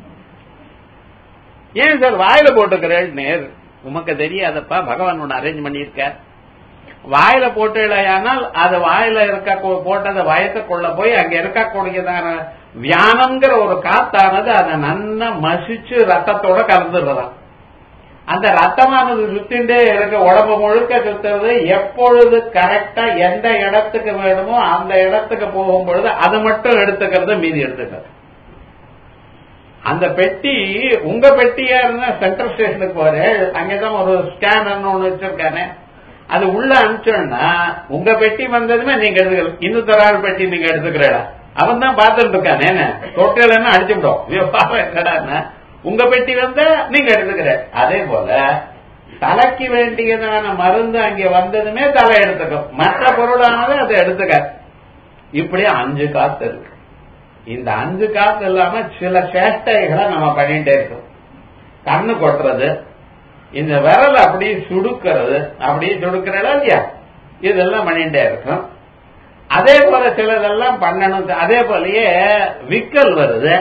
ஏன் சார் வாயில போட்டுக்கிறேன் நேர் உமக்கு தெரியாதப்பா பகவான் ஒன்னு அரேஞ்ச் பண்ணியிருக்க வாயில போட்டுடையானால் அது வாயில இருக்க போட்டத வயத்துக்குள்ள போய் அங்க இருக்கக்கூடியதான வியானம்ங்கிற ஒரு காத்தானது அதை நன்னா மசிச்சு ரத்தத்தோட கலந்துடுறதாம் அந்த ரத்தமானது சுத்திண்டே இருக்க உடம்பு முழுக்க சுத்துறது எப்பொழுது கரெக்டா எந்த இடத்துக்கு வேணுமோ அந்த இடத்துக்கு போகும் பொழுது அதை மட்டும் எடுத்துக்கிறது மீதி எடுத்துக்கிறது அந்த பெட்டி உங்க பெட்டியா இருந்தா சென்ட்ரல் ஸ்டேஷனுக்கு போற அங்கதான் ஒரு ஸ்கேனர் ஒண்ணு வச்சிருக்கானே அது உள்ள அனுப்பிச்சோம்னா உங்க பெட்டி வந்ததுமே நீங்க எடுத்துக்கலாம் இன்னொரு ஆள் பெட்டி நீங்க எடுத்துக்கிறடா அவன் தான் பார்த்துட்டு இருக்கான் என்ன தொட்டலன்னு அடிச்சு விடும் வியாபாரம் என்னடா உங்க பெட்டி வந்தா நீங்க எடுத்துக்கிற அதே போல தலைக்கு வேண்டியதான மருந்து அங்கே வந்ததுமே தலை எடுத்துக்கும் மற்ற பொருளானது அதை எடுத்துக்க இப்படி அஞ்சு காத்து இருக்கு இந்த அஞ்சு காத்து இல்லாம சில சேஷ்டைகளை நம்ம பண்ணிட்டே இருக்கோம் கண்ணு கொட்டுறது இந்த விரல் அப்படியே சுடுக்கிறது அப்படியே சுடுக்கிறதா இல்லையா இதெல்லாம் பண்ணிட்டே இருக்கும் அதே போல சிலதெல்லாம் பண்ணணும் அதே போலயே விக்கல் வருது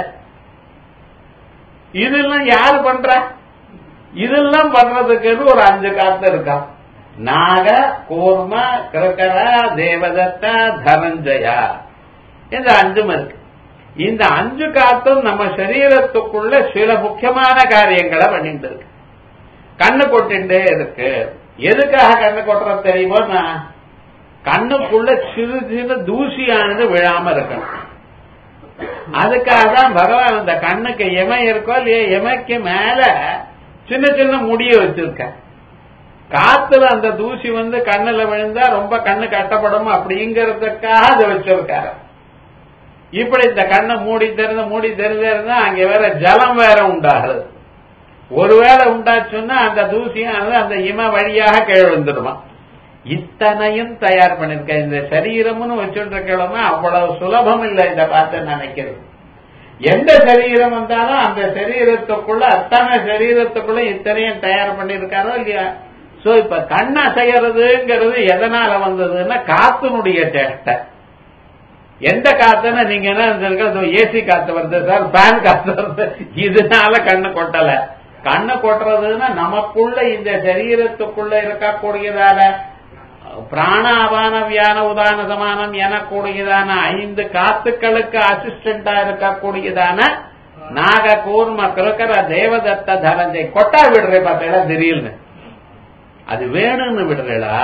இதெல்லாம் யாரு பண்றா இதெல்லாம் பண்றதுக்கு ஒரு அஞ்சு காத்து இருக்கா நாக கூர்ம கிரகர தேவதத்த தனஞ்சயா இந்த அஞ்சும் இருக்கு இந்த அஞ்சு காத்தும் நம்ம சரீரத்துக்குள்ள சில முக்கியமான காரியங்களை பண்ணிட்டு இருக்கு கண்ணு கொட்டுண்டே இருக்கு எதுக்காக கண்ணு கொட்டுறது தெரியுமோ நான் கண்ணுக்குள்ள சிறு சிறு தூசியானது விழாம இருக்கணும் அதுக்காக தான் பகவான் இந்த கண்ணுக்கு எமை இருக்கோ இல்லையா எமைக்கு மேல சின்ன சின்ன முடிய வச்சிருக்க காத்துல அந்த தூசி வந்து கண்ணுல விழுந்தா ரொம்ப கண்ணு கட்டப்படும் அப்படிங்கறதுக்காக அதை வச்சிருக்காரு இப்படி இந்த கண்ணை மூடி திறந்து மூடி திறந்து இருந்தா அங்க வேற ஜலம் வேற உண்டாகிறது ஒருவேளை உண்டாச்சுன்னா அந்த தூசியானது அந்த இம வழியாக கீழே விழுந்துடுமா இத்தனையும் தயார் பண்ணிருக்க இந்த சரீரம்னு வச்சுட்டு இருக்கணும்னா அவ்வளவு சுலபம் இல்லை இதை பார்த்து நினைக்கிறது எந்த சரீரம் வந்தாலும் அந்த சரீரத்துக்குள்ள அத்தனை சரீரத்துக்குள்ள இத்தனையும் தயார் பண்ணிருக்காரோ இல்லையா சோ இப்ப கண் அசைகிறதுங்கிறது எதனால வந்ததுன்னா காத்தினுடைய சேஷ்டை எந்த காத்துன்னா நீங்க என்ன ஏசி காத்து வருது சார் ஃபேன் காத்து வருது இதனால கண்ணு கொட்டல கண்ணு கொட்டுறதுன்னா நமக்குள்ள இந்த சரீரத்துக்குள்ள இருக்கக்கூடியதான பிராண அபான வியான உதான சமானம் எனக்கூடியதான ஐந்து காத்துக்களுக்கு அசிஸ்டண்டா இருக்கக்கூடியதான நாக கூர்ம கிருக்கர தேவதத்த தனஞ்சை கொட்டா விடுறே பார்த்தா திடீர்னு அது வேணும்னு விடுறா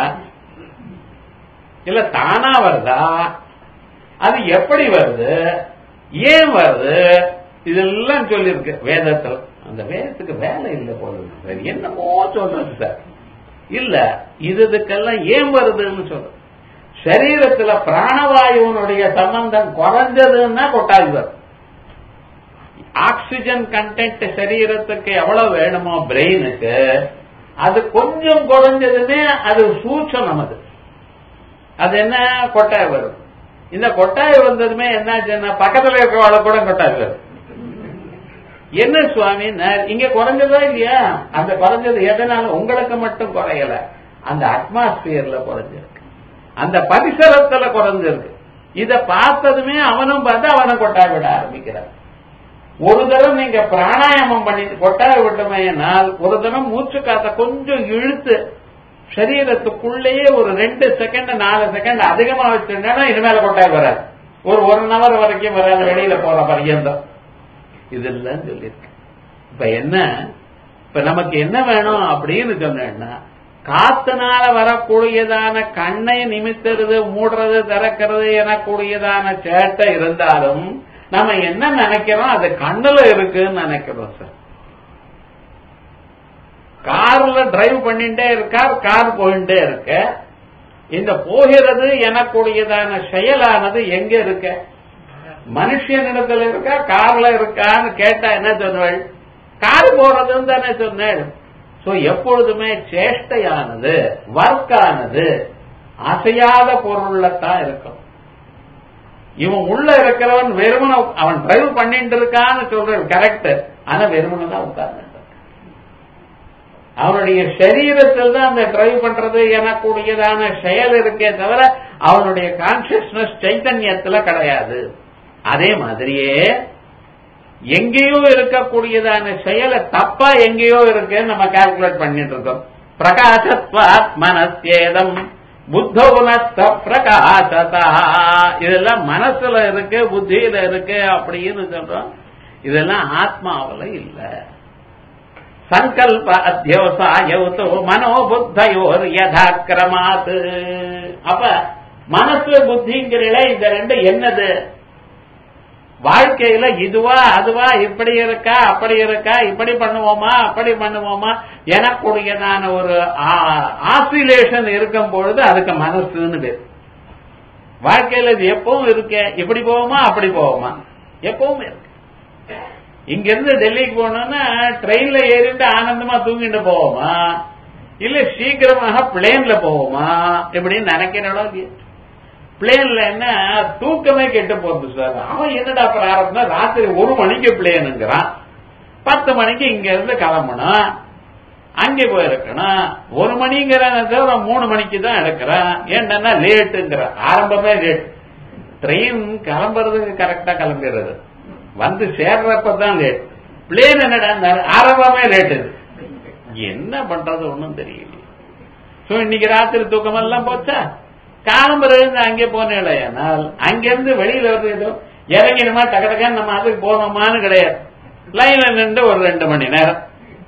இல்ல தானா வருதா அது எப்படி வருது ஏன் வருது இதெல்லாம் சொல்லியிருக்கு வேதத்தில் அந்த வேதத்துக்கு வேலை இல்லை போல சார் என்னமோ சொல்றது சார் இல்ல இதுக்கெல்லாம் ஏன் வருதுன்னு சொல்றது சரீரத்துல பிராணவாயுவனுடைய சம்பந்தம் குறைஞ்சதுன்னா கொட்டாய் வரும் ஆக்சிஜன் கண்டென்ட் சரீரத்துக்கு எவ்வளவு வேணுமோ பிரெயினுக்கு அது கொஞ்சம் குறைஞ்சதுமே அது சூட்சம் அது அது என்ன கொட்டாய் வரும் இந்த கொட்டாய் வந்ததுமே என்னாச்சுன்னா பக்கத்துல இருக்கிறவாள கூட கொட்டாய் வரும் என்ன சுவாமி இங்க குறைஞ்சதா இல்லையா அந்த குறைஞ்சது எதனால உங்களுக்கு மட்டும் குறையல அந்த அட்மாஸ்பியர்ல குறைஞ்சிருக்கு அந்த பரிசரத்துல குறைஞ்சிருக்கு இத பார்த்ததுமே அவனும் பார்த்து அவனை கொட்டாய் விட ஆரம்பிக்கிறான் ஒரு தரம் நீங்க பிராணாயாமம் பண்ணி கொட்டாய் விட்டமையினால் ஒரு தரம் மூச்சு காத்த கொஞ்சம் இழுத்து சரீரத்துக்குள்ளேயே ஒரு ரெண்டு செகண்ட் நாலு செகண்ட் அதிகமா வச்சிருந்தா இனிமேல கொட்டாய் வராது ஒரு ஒன் ஹவர் வரைக்கும் வராது வெளியில போற பரியந்தம் இதெல்லாம் சொல்லியிருக்கு இப்ப என்ன இப்ப நமக்கு என்ன வேணும் அப்படின்னு சொன்னேன்னா காத்துனால வரக்கூடியதான கண்ணை நிமித்துறது மூடுறது திறக்கிறது எனக்கூடியதான சேட்டை இருந்தாலும் நம்ம என்ன நினைக்கிறோம் அது கண்ணுல இருக்குன்னு நினைக்கிறோம் சார் கார்ல டிரைவ் பண்ணிட்டே இருக்கார் கார் போயிட்டே இருக்க இந்த போகிறது எனக்கூடியதான செயலானது எங்க இருக்க மனுஷனிடத்துல இருக்கா கார்ல இருக்கான்னு கேட்டா என்ன சொன்னாள் கார் போறதுன்னு தானே சொன்னேன் சோ எப்பொழுதுமே சேஷ்டையானது ஒர்க்கானது அசையாத பொருள்லத்தான் இருக்கும் இவன் உள்ள இருக்கிறவன் வெறுமன அவன் டிரைவ் பண்ணிட்டு இருக்கான்னு சொல்றது கரெக்ட் ஆனா வெறுமனை தான் உட்கார்ந்து அவனுடைய சரீரத்தில் தான் அந்த டிரைவ் பண்றது எனக்கூடியதான செயல் இருக்கே தவிர அவனுடைய கான்சியஸ்னஸ் சைத்தன்யத்துல கிடையாது அதே மாதிரியே எங்கேயோ இருக்கக்கூடியதான செயலை தப்பா எங்கேயோ இருக்குன்னு நம்ம கால்குலேட் பண்ணிட்டு இருக்கோம் பிரகாசத்வாத் மனசேதம் புத்தோனஸ்த பிரகாசதா இதெல்லாம் மனசுல இருக்கு புத்தியில இருக்கு அப்படின்னு சொல்றோம் இதெல்லாம் ஆத்மாவில இல்ல சங்கல்ப அத்தியோசாயவுத்தோ மனோபுத்தையோர் யதாக்கிரமாத் அப்ப மனசு புத்திங்கிறீங்களே இந்த ரெண்டு என்னது வாழ்க்கையில இதுவா அதுவா இப்படி இருக்கா அப்படி இருக்கா இப்படி பண்ணுவோமா அப்படி பண்ணுவோமா எனக்குடையதான ஒரு ஆசிலேஷன் இருக்கும் பொழுது அதுக்கு மனசுன்னு பேர் வாழ்க்கையில இது எப்பவும் இருக்க இப்படி போவோமா அப்படி போவோமா எப்பவும் இருக்கு இங்க இருந்து டெல்லிக்கு போனோம்னா ட்ரெயின்ல ஏறிட்டு ஆனந்தமா தூங்கிட்டு போவோமா இல்ல சீக்கிரமாக பிளேன்ல போவோமா இப்படின்னு நினைக்கிறோம் இல்லையா பிளேன்ல என்ன தூக்கமே கெட்டு போகுது சார் அவன் என்னடா பிராரம்பம் ராத்திரி ஒரு மணிக்கு பிளேனுங்கிறான் பத்து மணிக்கு இங்க இருந்து கிளம்பணும் அங்கே போயிருக்கணும் ஒரு மணிங்கிற தவிர மூணு மணிக்கு தான் எடுக்கிறான் என்னன்னா லேட்டுங்கிற ஆரம்பமே லேட் ட்ரெயின் கிளம்புறதுக்கு கரெக்டா கிளம்பிடுறது வந்து சேர்றப்பதான் லேட் பிளேன் என்னடா ஆரம்பமே லேட் இது என்ன பண்றது ஒண்ணும் தெரியல சோ இன்னைக்கு ராத்திரி தூக்கம் எல்லாம் போச்சா காலம்பரம் இருந்து அங்கே போனேனால் அங்கிருந்து வெளியில வருது ஏதோ இறங்கிடுமா டக டக்கன்னு நம்ம அதுக்கு போனோமான்னு கிடையாது லைன்ல நின்று ஒரு ரெண்டு மணி நேரம்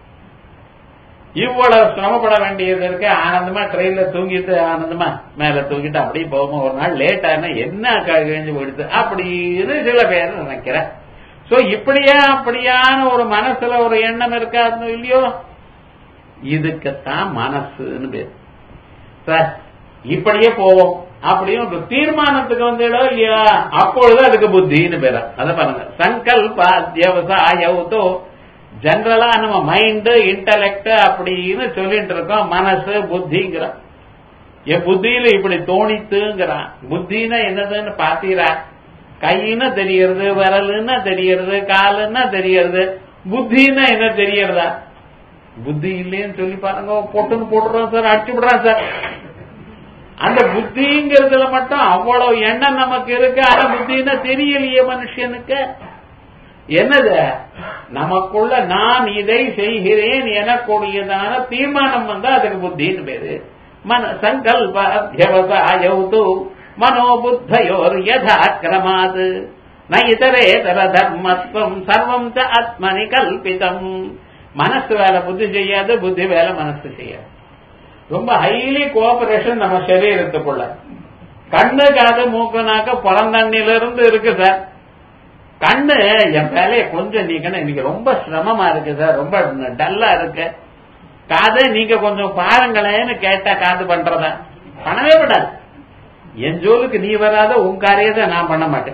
இவ்வளவு சிரமப்பட வேண்டியது இருக்கு ஆனந்தமா ட்ரெயின்ல தூங்கிட்டு ஆனந்தமா மேல தூங்கிட்டு அப்படியே போகும் ஒரு நாள் லேட் ஆனா என்ன கழிஞ்சு போயிடுது அப்படின்னு சில பேர் நினைக்கிறேன் சோ இப்படியா அப்படியான ஒரு மனசுல ஒரு எண்ணம் இருக்காது இல்லையோ இதுக்குத்தான் மனசுன்னு பேர் சார் இப்படியே போவோம் அப்படியும் ஒரு தீர்மானத்துக்கு வந்துடோ இல்லையா அப்பொழுது அதுக்கு புத்தின்னு பேரா அதை பாருங்க சங்கல்ப விவசாயத்தோ ஜெனரலா நம்ம மைண்டு இன்டலெக்ட் அப்படின்னு சொல்லிட்டு இருக்கோம் மனசு புத்திங்கிறான் என் புத்தியில இப்படி தோணித்துங்கிறான் புத்தினா என்னதுன்னு பாத்தீரா கைன்னா தெரியறது விரலுன்னா தெரியறது காலுன்னா தெரியறது புத்தின்னா என்ன தெரியறதா புத்தி இல்லைன்னு சொல்லி பாருங்க பொட்டுன்னு போட்டுறோம் சார் அடிச்சு விடுறான் சார் அந்த புத்திங்கிறதுல மட்டும் அவ்வளவு எண்ணம் நமக்கு இருக்கு ஆனா புத்தின்னா தெரியலையே மனுஷனுக்கு என்னது நமக்குள்ள நான் இதை செய்கிறேன் எனக்கூடியதான தீர்மானம் வந்தா அதுக்கு புத்தின்னு பேரு மன சங்கல்ப விவசாயத்து மனோபுத்தயோர் யதா கிரமாது ந இதரேதர தர்மத்துவம் சர்வம் ச ஆத்மனி கல்பிதம் மனசு வேலை புத்தி செய்யாது புத்தி வேலை மனசு செய்யாது ரொம்ப ஹைலி கோஆபரேஷன் நம்ம சரீரத்துக்குள்ள கண்ணு காது மூக்கு நாக்க பிறந்தண்ணில இருந்து இருக்கு சார் கண்ணு என் வேலையை கொஞ்சம் நீக்கணும் இன்னைக்கு ரொம்ப சிரமமா இருக்கு சார் ரொம்ப டல்லா இருக்கு காது நீங்க கொஞ்சம் பாருங்களேன்னு கேட்டா காது பண்றதா பண்ணவே விடாது என் ஜோலுக்கு நீ வராத உன் காரியத்தை நான் பண்ண மாட்டேன்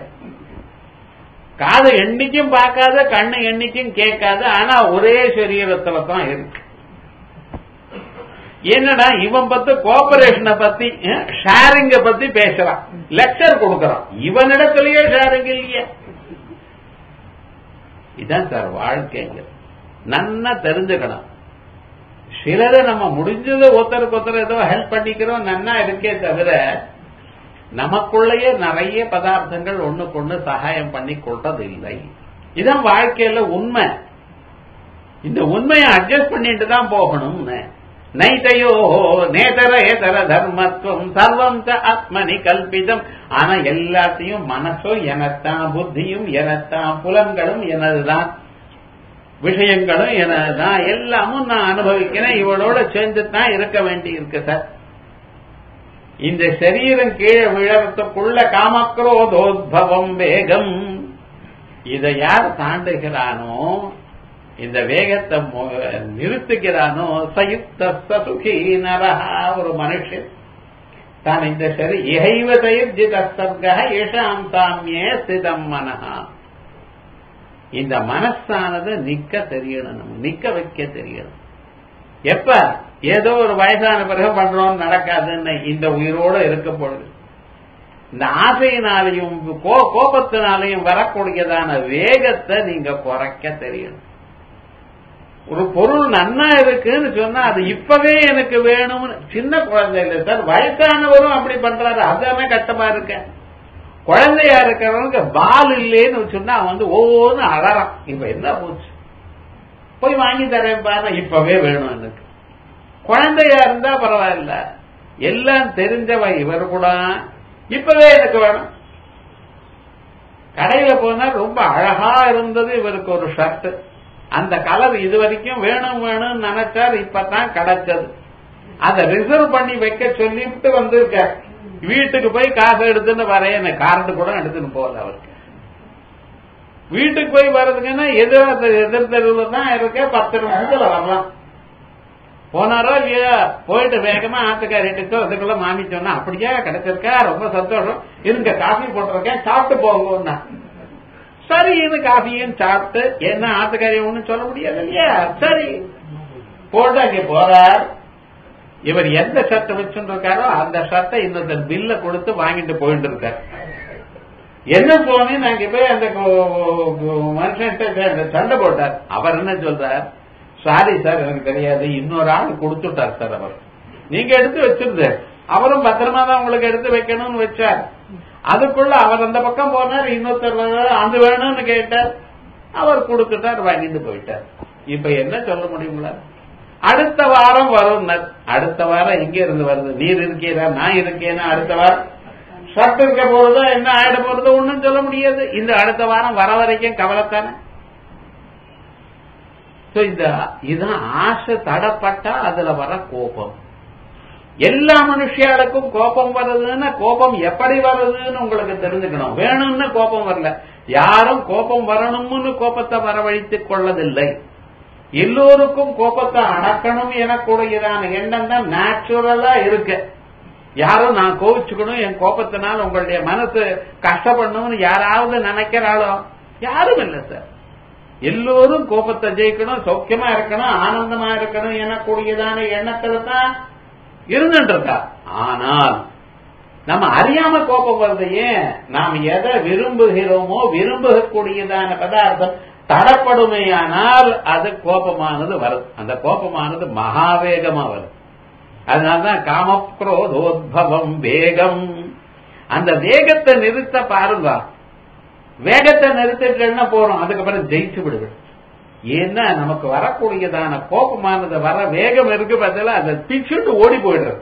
காது என்னைக்கும் பார்க்காத கண்ணு என்னைக்கும் கேட்காது ஆனா ஒரே சரீரத்துல தான் இருக்கு என்னடா இவன் பத்தி கோஆபரேஷனை பத்தி ஷேரிங்க பத்தி பேசுறான் லெக்சர் கொடுக்கறான் இவனிடத்திலேயே ஷேரிங் இல்லையே இதான் சார் வாழ்க்கைங்க நன்னா தெரிஞ்சுக்கணும் சிலரை நம்ம முடிஞ்சது ஒருத்தருக்கு ஒருத்தர் ஏதோ ஹெல்ப் பண்ணிக்கிறோம் நன்னா இருக்கே தவிர நமக்குள்ளேயே நிறைய பதார்த்தங்கள் ஒண்ணுக்கு ஒண்ணு சகாயம் பண்ணி கொள்றது இல்லை இதான் வாழ்க்கையில உண்மை இந்த உண்மையை அட்ஜஸ்ட் பண்ணிட்டு தான் போகணும்னு நைதையோ நேதர ஏதர தர்மத்துவம் சர்வம் ச ஆத்மனி கல்பிதம் ஆனா எல்லாத்தையும் மனசும் எனத்தான் புத்தியும் எனத்தான் புலன்களும் எனதுதான் விஷயங்களும் எனதுதான் எல்லாமும் நான் அனுபவிக்கிறேன் இவளோட சேர்ந்து தான் இருக்க வேண்டி இருக்கு சார் இந்த சரீரம் கீழே விழறதுக்குள்ள காமக்ரோதோத்பவம் வேகம் இதை யார் தாண்டுகிறானோ இந்த வேகத்தை நிறுத்துகிறானோ சயுக்த சுகி நரஹா ஒரு மனுஷன் தான் இந்த சரி இகைவ சயுஜித சர்க ஏஷாம் சாமியே ஸ்திதம் மனஹா இந்த மனசானது நிக்க தெரியணும் நம்ம நிக்க வைக்க தெரியணும் எப்ப ஏதோ ஒரு வயசான பிறகு பண்றோம் நடக்காதுன்னு இந்த உயிரோட இருக்க பொழுது இந்த ஆசையினாலையும் கோபத்தினாலையும் வரக்கூடியதான வேகத்தை நீங்க குறைக்க தெரியணும் ஒரு பொருள் நன்னா இருக்குன்னு சொன்னா அது இப்பவே எனக்கு வேணும்னு சின்ன குழந்தை இல்லை சார் வயசானவரும் அப்படி பண்றாரு அதானே கட்டமா இருக்க குழந்தையா இருக்கிறவனுக்கு பால் இல்லேன்னு சொன்னா அவன் வந்து ஒவ்வொன்னு அழறான் இப்ப என்ன போச்சு போய் வாங்கி தரேன் பாரு இப்பவே வேணும் எனக்கு குழந்தையா இருந்தா பரவாயில்ல எல்லாம் தெரிஞ்சவ இவர் கூட இப்பவே எனக்கு வேணும் கடையில போனா ரொம்ப அழகா இருந்தது இவருக்கு ஒரு ஷர்ட் அந்த கலர் இது வரைக்கும் வேணும் வேணும்னு நினைச்சார் இப்பதான் கிடைச்சது அதை ரிசர்வ் பண்ணி வைக்க சொல்லிட்டு வந்திருக்க வீட்டுக்கு போய் காசு எடுத்துன்னு வரேன் கார்டு கூட எடுத்துன்னு போகல அவருக்கு வீட்டுக்கு போய் வர்றதுக்குன்னா எதிர் எதிர் தெருவில் தான் இருக்க பத்து நிமிஷத்துல வரலாம் போனாரோ இல்லையா போயிட்டு வேகமா ஆத்துக்காரிட்டுக்கோ அதுக்குள்ள மாமி சொன்னா அப்படியா கிடைச்சிருக்கா ரொம்ப சந்தோஷம் இருங்க காஃபி போட்டிருக்கேன் சாப்பிட்டு போங்கன்னா சரி இது காஃபியும் சாப்பிட்டு என்ன ஆத்துக்காரி ஒண்ணும் சொல்ல முடியாது இல்லையா சரி போட்டு அங்கே போறார் இவர் எந்த ஷர்ட் வச்சுருக்காரோ அந்த ஷர்ட்டை இன்னொருத்தர் பில்ல கொடுத்து வாங்கிட்டு போயிட்டு இருக்கார் என்ன போனேன் நாங்க போய் அந்த மனுஷன் சண்டை போட்டார் அவர் என்ன சொல்றார் சாரி சார் எனக்கு தெரியாது இன்னொரு ஆள் கொடுத்துட்டார் சார் அவர் நீங்க எடுத்து வச்சிருந்தார் அவரும் பத்திரமா தான் உங்களுக்கு எடுத்து வைக்கணும்னு வச்சார் அதுக்குள்ள அவர் அந்த பக்கம் போனார் இன்னொருத்தர் அது வேணும்னு கேட்டார் அவர் கொடுத்துட்டார் வாங்கிட்டு போயிட்டார் இப்ப என்ன சொல்ல முடியுங்களா அடுத்த வாரம் வரும் அடுத்த வாரம் எங்க இருந்து வருது நீர் இருக்கீரா நான் இருக்கேனா அடுத்த வாரம் ஷர்ட் இருக்க போறதோ என்ன ஆயிட போறதோ ஒண்ணும் சொல்ல முடியாது இந்த அடுத்த வாரம் வர வரைக்கும் கவலைத்தானே இந்த இதுதான் ஆசை தடப்பட்டா அதுல வர கோபம் எல்லா மனுஷியாளுக்கும் கோபம் வருதுன்னா கோபம் எப்படி வருதுன்னு உங்களுக்கு தெரிஞ்சுக்கணும் வேணும்னு கோபம் வரல யாரும் கோபம் வரணும்னு கோபத்தை வரவழைத்துக் கொள்ளதில்லை எல்லோருக்கும் கோபத்தை அடக்கணும் எனக்கூடியதான எண்ணம் தான் நேச்சுரலா இருக்கு யாரும் நான் கோவிச்சுக்கணும் என் கோபத்தினால் உங்களுடைய மனசு கஷ்டப்படணும்னு யாராவது நினைக்கிறாளோ யாரும் இல்லை சார் எல்லோரும் கோபத்தை ஜெயிக்கணும் சௌக்கியமா இருக்கணும் ஆனந்தமா இருக்கணும் எனக்கூடியதான எண்ணத்துல தான் இருந்துட்டு இருக்கா ஆனால் நம்ம அறியாம கோபம் வருது ஏன் நாம் எதை விரும்புகிறோமோ விரும்பக்கூடியதான பதார்த்தம் தடப்படுமையானால் அது கோபமானது வரும் அந்த கோபமானது மகாவேகமா வரும் அதனால்தான் காமக்ரோதோத்பவம் வேகம் அந்த வேகத்தை நிறுத்த பாருங்க வேகத்தை நிறுத்திட்டு போறோம் அதுக்கப்புறம் ஜெயிச்சு விடுவேன் ஏன்னா நமக்கு வரக்கூடியதான கோபமானது வர வேகம் இருக்கு பதில அதை பிச்சுட்டு ஓடி போயிடுறது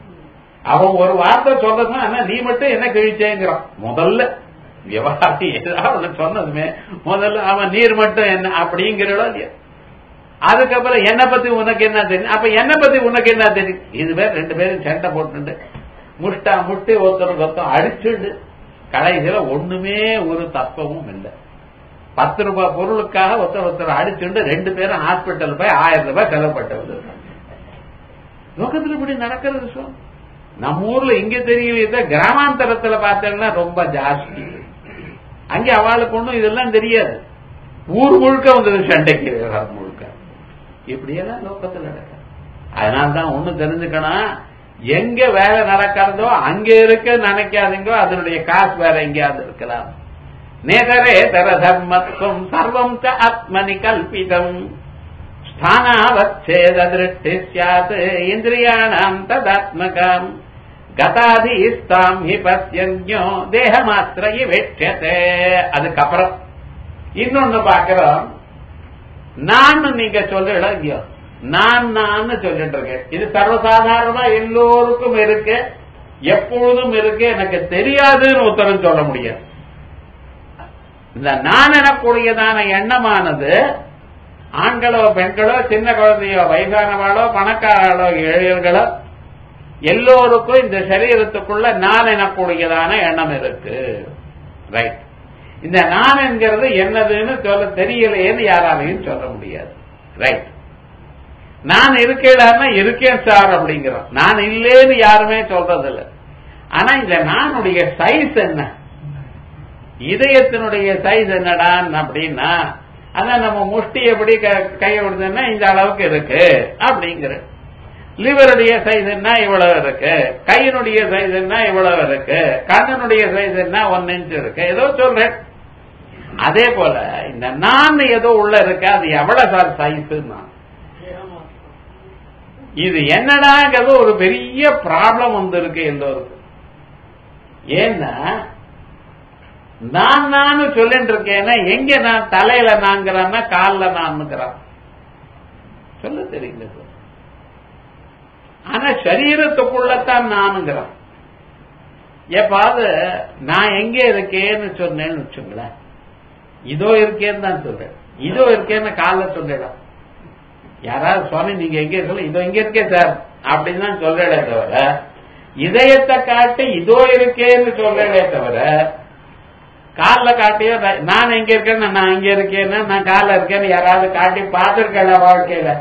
அவன் ஒரு வார்த்தை சொல்றதுன்னா ஆனா நீ மட்டும் என்ன கிழிச்சேங்கிறான் முதல்ல விவகாரம் ஏதாவது சொன்னதுமே முதல்ல அவன் நீர் மட்டும் என்ன அப்படிங்கிறடோ இல்லையா அதுக்கப்புறம் என்ன பத்தி உனக்கு என்ன தெரியும் அப்ப என்ன பத்தி உனக்கு என்ன தெரியும் இது பேர் ரெண்டு பேரும் சண்டை போட்டு முஷ்டா முட்டி ஒருத்தருக்கு ஒருத்தம் அடிச்சுண்டு கடைசியில ஒண்ணுமே ஒரு தத்துவமும் இல்லை பத்து ரூபாய் பொருளுக்காக ஒருத்தர் ஒருத்தர் அடிச்சுண்டு ரெண்டு பேரும் ஹாஸ்பிட்டல் போய் ஆயிரம் ரூபாய் செலவுப்பட்டது லோகத்தில் இப்படி நடக்கிறது சார் நம்ம ஊர்ல இங்க தெரியலையே கிராமாந்தரத்துல பார்த்தீங்கன்னா ரொம்ப ஜாஸ்தி அங்கே அவளுக்கு ஒண்ணும் இதெல்லாம் தெரியாது ஊர் முழுக்க வந்தது சண்டைக்கு முழுக்க இப்படியெல்லாம் லோகத்தில் நடக்க அதனால்தான் ஒண்ணு தெரிஞ்சுக்கணும் எங்க வேலை நடக்கிறதோ அங்க இருக்க நினைக்காதீங்கோ அதனுடைய காசு வேற எங்கேயாவது இருக்கலாம் நேதரே தர தர்மத்துவம் சர்வம் ச ஆத்மனி கல்பிதம் ஸ்தானாவச்சேத திருஷ்டி சாத் இந்திரியாணாம் ததாத்மகாம் கதாதீஸ்தாம் ஹி பசியோ தேகமாத்திர இவேட்சதே அதுக்கப்புறம் இன்னொன்னு பாக்கிறோம் நான் நீங்க சொல்லிட இல்லையோ நான் நான் சொல்லிட்டு இருக்கேன் இது சர்வசாதாரணமா எல்லோருக்கும் இருக்கு எப்பொழுதும் இருக்கு எனக்கு தெரியாதுன்னு உத்தரம் சொல்ல முடியாது இந்த நான் எனக்கூடியதான எண்ணமானது ஆண்களோ பெண்களோ சின்ன குழந்தையோ வயசானவாளோ பணக்காரர்களோ இளைஞர்களோ எல்லோருக்கும் இந்த சரீரத்துக்குள்ள நான் எனக்கூடியதான எண்ணம் இருக்கு ரைட் இந்த நான் என்கிறது என்னதுன்னு சொல்ல தெரியலையேன்னு யாராலையும் சொல்ல முடியாது ரைட் நான் இருக்கேடான்னா இருக்கேன் சார் அப்படிங்கிறோம் நான் இல்லேன்னு யாருமே சொல்றது இல்லை ஆனா இந்த நானுடைய சைஸ் என்ன இதயத்தினுடைய சைஸ் என்னடான் அப்படின்னா அதான் நம்ம முஷ்டி எப்படி கையை விடுதுன்னா இந்த அளவுக்கு இருக்கு அப்படிங்கிற லிவருடைய சைஸ் என்ன இவ்வளவு இருக்கு கையினுடைய சைஸ் என்ன இவ்வளவு இருக்கு கண்ணனுடைய சைஸ் என்ன ஒன் இன்ச் இருக்கு ஏதோ சொல்றேன் அதே போல இந்த நான் ஏதோ உள்ள இருக்கு அது எவ்வளவு சார் சைஸ் இது என்னடாங்கிறது ஒரு பெரிய ப்ராப்ளம் வந்து இருக்கு எல்லோருக்கும் ஏன்னா நான் நான் சொல்லிட்டு இருக்கேன்னா எங்க நான் தலையில நான்கிறான்னா காலில் நான்கிறான் சொல்ல தெரியல ஆனா சரீரத்துக்குள்ளத்தான் நானுங்கிறான் எப்பாவது நான் எங்க இருக்கேன்னு சொன்னேன்னு வச்சுங்களேன் இதோ இருக்கேன்னு தான் சொல்றேன் இதோ இருக்கேன்னு காலில் சொல்லிடலாம் யாராவது சுவாமி நீங்க எங்க இருக்கல இதோ எங்க இருக்கேன் சார் அப்படின்னு தான் சொல்றே தவிர இதயத்தை காட்டி இதோ இருக்கேன்னு சொல்றே தவிர கால்ல காட்டியோ நான் எங்க இருக்கேன்னு நான் இங்க இருக்கேன்னு நான் கால்ல இருக்கேன்னு யாராவது காட்டி பார்த்திருக்கேன் வாழ்க்கையில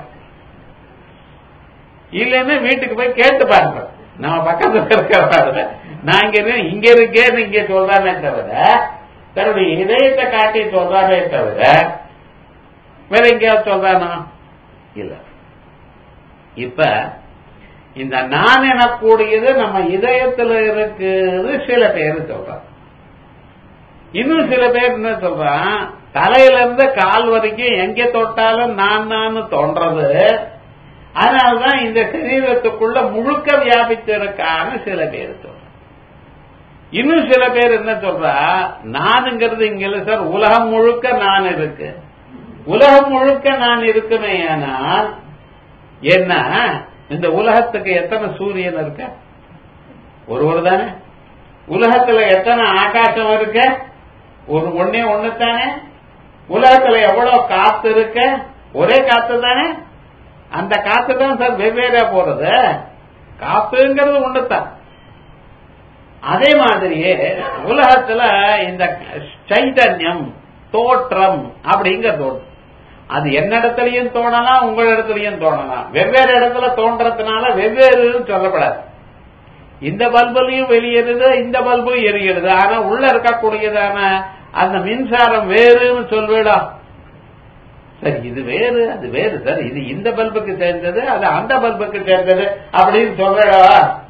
இல்லைன்னா வீட்டுக்கு போய் கேட்டு பாருங்க நம்ம பக்கத்துல இருக்கிற நான் இங்க இருக்கேன் இங்க இருக்கேன்னு இங்க சொல்றானே தவிர தன்னுடைய இதயத்தை காட்டி சொல்றானே தவிர வேற எங்கேயாவது சொல்றானா இல்ல இப்ப இந்த நான் எனக்கூடியது நம்ம இதயத்துல இருக்குது சில பேர் சொல்றான் இன்னும் சில பேர் என்ன சொல்றான் தலையில இருந்து கால் வரைக்கும் எங்க தொட்டாலும் நான் நான் தோன்றது அதனால்தான் இந்த சரீரத்துக்குள்ள முழுக்க வியாபித்திருக்கான்னு சில பேர் சொல்றான் இன்னும் சில பேர் என்ன சொல்றா நானுங்கிறது இங்க இல்ல சார் உலகம் முழுக்க நான் இருக்கு உலகம் முழுக்க நான் இருக்குமே ஆனால் என்ன இந்த உலகத்துக்கு எத்தனை சூரியன் இருக்க ஒருவர் தானே உலகத்துல எத்தனை ஆகாசம் இருக்க ஒரு ஒன்னே ஒண்ணு தானே உலகத்துல எவ்வளவு காத்து இருக்க ஒரே காத்து தானே அந்த காத்து தான் சார் வெவ்வேறா போறது காத்துங்கிறது ஒண்ணுதான் அதே மாதிரியே உலகத்துல இந்த சைதன்யம் தோற்றம் அப்படிங்கிற தோற்றம் அது என்ன இடத்துலயும் தோணலாம் உங்கள் இடத்துலயும் தோணலாம் வெவ்வேறு இடத்துல தோன்றதுனால வெவ்வேறுன்னு சொல்லப்படாது இந்த பல்புலையும் வெளியேறுது இந்த பல்பும் எரிகிறது ஆனா உள்ள இருக்கக்கூடியதான அந்த மின்சாரம் வேறுன்னு சொல்வேடா சரி இது வேறு அது வேறு சார் இது இந்த பல்புக்கு சேர்ந்தது அது அந்த பல்புக்கு சேர்ந்தது அப்படின்னு சொல்றடா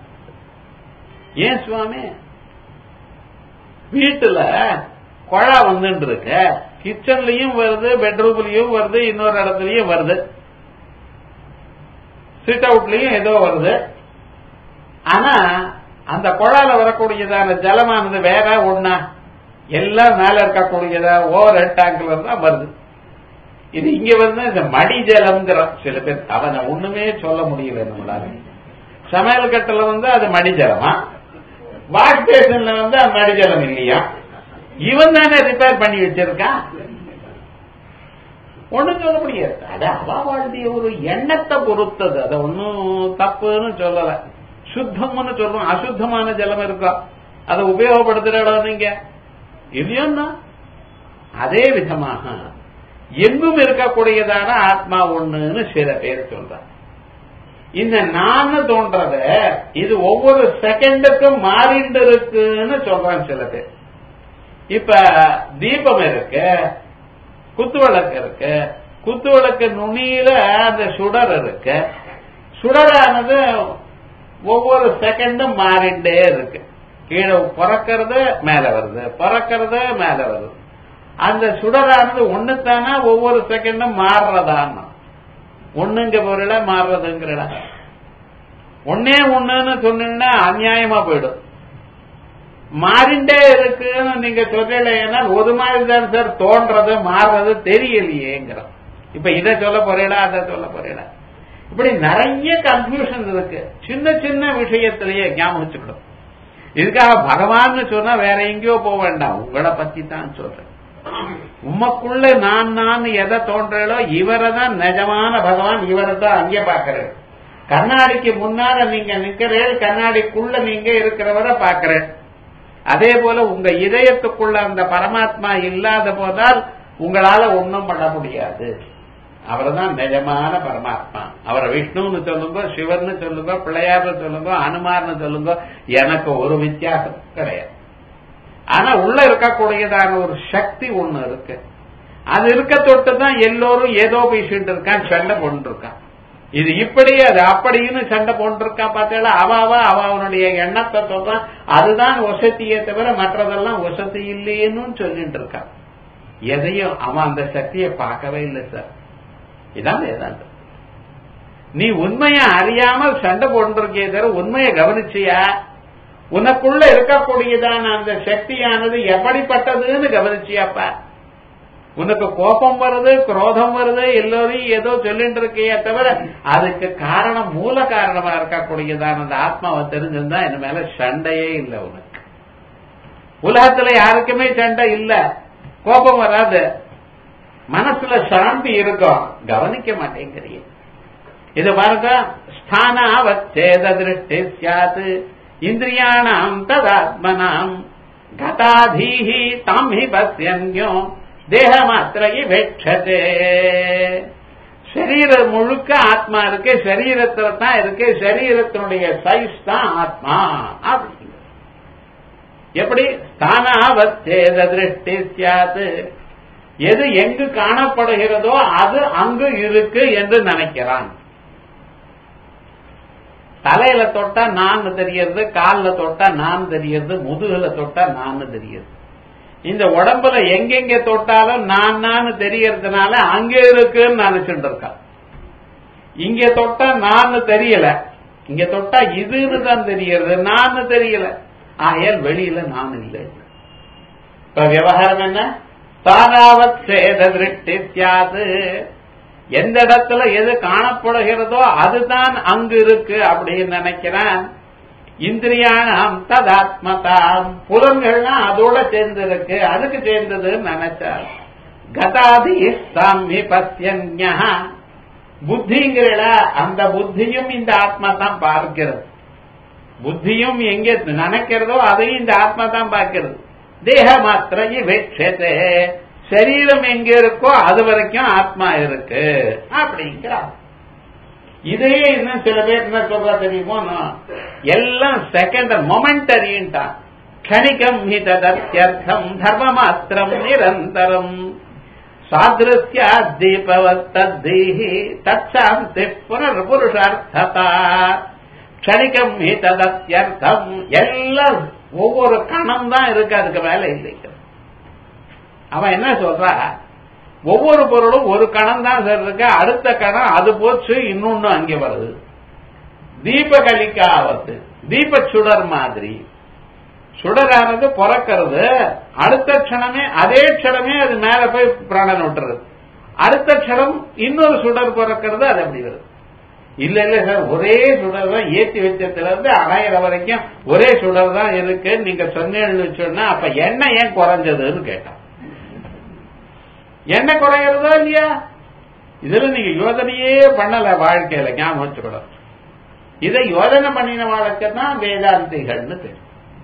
ஏன் சுவாமி வீட்டுல குழா வந்துட்டு இருக்க கிச்சன்லயும் வருது பெட்ரூம்லயும் வருது இன்னொரு இடத்துலயும் வருது சிட் அவுட்லயும் ஏதோ வருது ஆனா அந்த குழால வரக்கூடியதான ஜலமானது வேற ஒண்ணா எல்லாம் மேல இருக்கக்கூடியதா ஓவர் ஹெட் டேங்க்ல இருந்தா வருது இது இங்க வந்து இந்த மடி ஜலம்ங்கிற சில பேர் அவனை ஒண்ணுமே சொல்ல முடியல நம்மளால சமையல் கட்டுல வந்து அது மடி ஜலமா வாஷ் பேஷன்ல வந்து அது மடி ஜலம் இல்லையா இவன் தானே ரிப்பேர் பண்ணி வச்சிருக்கான் ஒண்ணும் சொல்ல முடியாது அது அவாவாழ்திய ஒரு எண்ணத்தை பொறுத்தது அதை ஒன்னும் தப்புன்னு சொல்லல சுத்தம்னு சொல்றோம் அசுத்தமான ஜலம் இருக்கும் அதை உபயோகப்படுத்துற இடம் நீங்க இல்லையோன்னா அதே விதமாக எங்கும் இருக்கக்கூடியதான ஆத்மா ஒண்ணுன்னு சில பேர் சொல்றாங்க இந்த நான் தோன்றத இது ஒவ்வொரு செகண்டுக்கும் மாறிண்டு இருக்குன்னு சொல்றாங்க சில பேர் இப்ப தீபம் இருக்கு குத்துவிளக்கு இருக்கு குத்துவிளக்கு நுனியில அந்த சுடர் இருக்கு சுடரானது ஒவ்வொரு செகண்டும் மாறிண்டே இருக்கு கீழே பிறக்கிறது மேல வருது பிறக்கிறது மேல வருது அந்த சுடரானது ஒண்ணுத்தானா ஒவ்வொரு செகண்டும் மாறுறதான்னா ஒண்ணுங்க பொருள மாறுறதுங்கிறடா ஒன்னே ஒண்ணுன்னு சொன்னீங்கன்னா அநியாயமா போயிடும் மாறிண்டே இருக்குன்னு நீங்க சொல்லலைன்னா ஒரு மாதிரி தான் சார் தோன்றது மாறுறது தெரியலையேங்கிற இப்ப இதை சொல்ல போறீடா அதை சொல்ல போறீடா இப்படி நிறைய கன்ஃபியூஷன் இருக்கு சின்ன சின்ன விஷயத்திலேயே ஞாபகம் வச்சுக்கணும் இதுக்காக பகவான்னு சொன்னா வேற எங்கேயோ போக வேண்டாம் உங்களை பத்தி தான் சொல்றேன் உமக்குள்ள நான் நான் எதை தோன்றலோ இவரை தான் நிஜமான பகவான் இவரை தான் அங்கே பாக்குறேன் கண்ணாடிக்கு முன்னால நீங்க நிக்கிறேன் கண்ணாடிக்குள்ள நீங்க இருக்கிறவரை பாக்குறேன் அதே போல உங்க இதயத்துக்குள்ள அந்த பரமாத்மா இல்லாத போதால் உங்களால ஒன்றும் பண்ண முடியாது அவர் தான் நிஜமான பரமாத்மா அவரை விஷ்ணுன்னு சொல்லுங்க சிவன்னு சொல்லுங்க பிள்ளையார்னு சொல்லுங்க அனுமார்னு சொல்லுங்க எனக்கு ஒரு வித்தியாசம் கிடையாது ஆனா உள்ள இருக்கக்கூடியதான ஒரு சக்தி ஒண்ணு இருக்கு அது இருக்க தொட்டு தான் எல்லோரும் ஏதோ பேசிட்டு இருக்கான் சண்டை போட்டு இருக்கான் இது இப்படி அது அப்படின்னு சண்டை போட்டிருக்கான் பார்த்தா அவ அவ அவ அவனுடைய எண்ணத்தை சொல்றான் அதுதான் வசதியே தவிர மற்றதெல்லாம் வசதி இல்லைன்னு சொல்லிட்டு இருக்கான் எதையும் அவன் அந்த சக்தியை பார்க்கவே இல்லை சார் இதான் வேதாந்தம் நீ உண்மையை அறியாமல் சண்டை போட்டிருக்கே தவிர உண்மையை கவனிச்சியா உனக்குள்ள இருக்கக்கூடியதான அந்த சக்தியானது எப்படிப்பட்டதுன்னு கவனிச்சியாப்பா உனக்கு கோபம் வருது குரோதம் வருது எல்லோரையும் ஏதோ சொல்லிட்டு இருக்கையே தவிர அதுக்கு காரணம் மூல காரணமா இருக்கக்கூடியதான அந்த ஆத்மாவை தெரிஞ்சிருந்தா என் மேல சண்டையே இல்லை உனக்கு உலகத்துல யாருக்குமே சண்டை இல்ல கோபம் வராது மனசுல சாந்தி இருக்கும் கவனிக்க மாட்டேங்கிறீங்க இது பாருங்க ஸ்தானாவச்சேத திருஷ்டி சாத்து இந்திரியானாம் ததாத்மனாம் கதாதீஹி தாம் ஹி பசியன்யோ தேக மாத்திர இவேட்சதே சரீரம் முழுக்க ஆத்மா இருக்கு சரீரத்துல தான் இருக்கு சரீரத்தினுடைய சைஸ் தான் ஆத்மா அப்படி எப்படி ஸ்தானாவத்தேத திருஷ்டி சியாது எது எங்கு காணப்படுகிறதோ அது அங்கு இருக்கு என்று நினைக்கிறான் தலையில தொட்டா நான் தெரியறது காலில் தொட்டா நான் தெரியறது முதுகுல தொட்டா நான் தெரியறது இந்த உடம்புல எங்கெங்க தொட்டாலும் நான் நான் தெரியறதுனால அங்க இருக்குன்னு நினைச்சுட்டு இருக்கான் இங்க தொட்டா நான் தெரியல இங்க தொட்டா இதுன்னு தான் தெரியறது நான் தெரியல ஆகையால் வெளியில நான் இல்லை இப்ப விவகாரம் என்ன தானாவத் சேத திருஷ்டி சியாது எந்த இடத்துல எது காணப்படுகிறதோ அதுதான் அங்கு இருக்கு அப்படின்னு நினைக்கிறான் இந்திரியானாம் ததாத்மதாம் புலன்கள்லாம் அதோட சேர்ந்து இருக்கு அதுக்கு சேர்ந்ததுன்னு நினைச்சார் கதாதி சாமி பசியன்யா புத்திங்கிற அந்த புத்தியும் இந்த ஆத்மா தான் பார்க்கிறது புத்தியும் எங்க நினைக்கிறதோ அதையும் இந்த ஆத்மா தான் பார்க்கிறது தேக மாத்திர இவேட்சதே சரீரம் எங்க இருக்கோ அது வரைக்கும் ஆத்மா இருக்கு அப்படிங்கிறார் இதையே இன்னும் சில பேர் என்ன சொல்றா தெரியுமோ எல்லாம் செகண்ட் மொமெண்டரின்ட்டான் கணிகம் ஹி ததர்த்தம் தர்ம மாத்திரம் நிரந்தரம் சாதிருஷ்யா தீபவத்தீஹி தச்சாந்தி புனர் புருஷார்த்ததா க்ஷணிகம் ஹி ததத்யர்த்தம் எல்லாம் ஒவ்வொரு கணம் தான் இருக்கு அதுக்கு மேல இல்லைங்க அவன் என்ன சொல்றா ஒவ்வொரு பொருளும் ஒரு கணம் தான் சார் இருக்கு அடுத்த கணம் அது போச்சு இன்னொன்னு அங்கே வருது தீபகலிக்காவது தீப சுடர் மாதிரி சுடரானது பிறக்கிறது அடுத்த க்ஷணமே அதே க்ஷணமே அது மேல போய் பிராணன் விட்டுறது அடுத்த க்ஷணம் இன்னொரு சுடர் பிறக்கிறது அது அப்படி வருது இல்ல இல்ல சார் ஒரே சுடர் தான் ஏத்தி வச்சதுல இருந்து அணையிற வரைக்கும் ஒரே சுடர் தான் இருக்கு நீங்க சொன்னேன்னு சொன்னா அப்ப எண்ணெய் ஏன் குறைஞ்சதுன்னு கேட்டான் என்ன குறைகிறதோ இல்லையா இதுல நீங்க யோசனையே பண்ணல வாழ்க்கையில ஞாபகம் வச்சுக்கணும் இதை யோசனை பண்ணின வாழ்க்கை தான் வேதாந்திகள்னு தெரியும்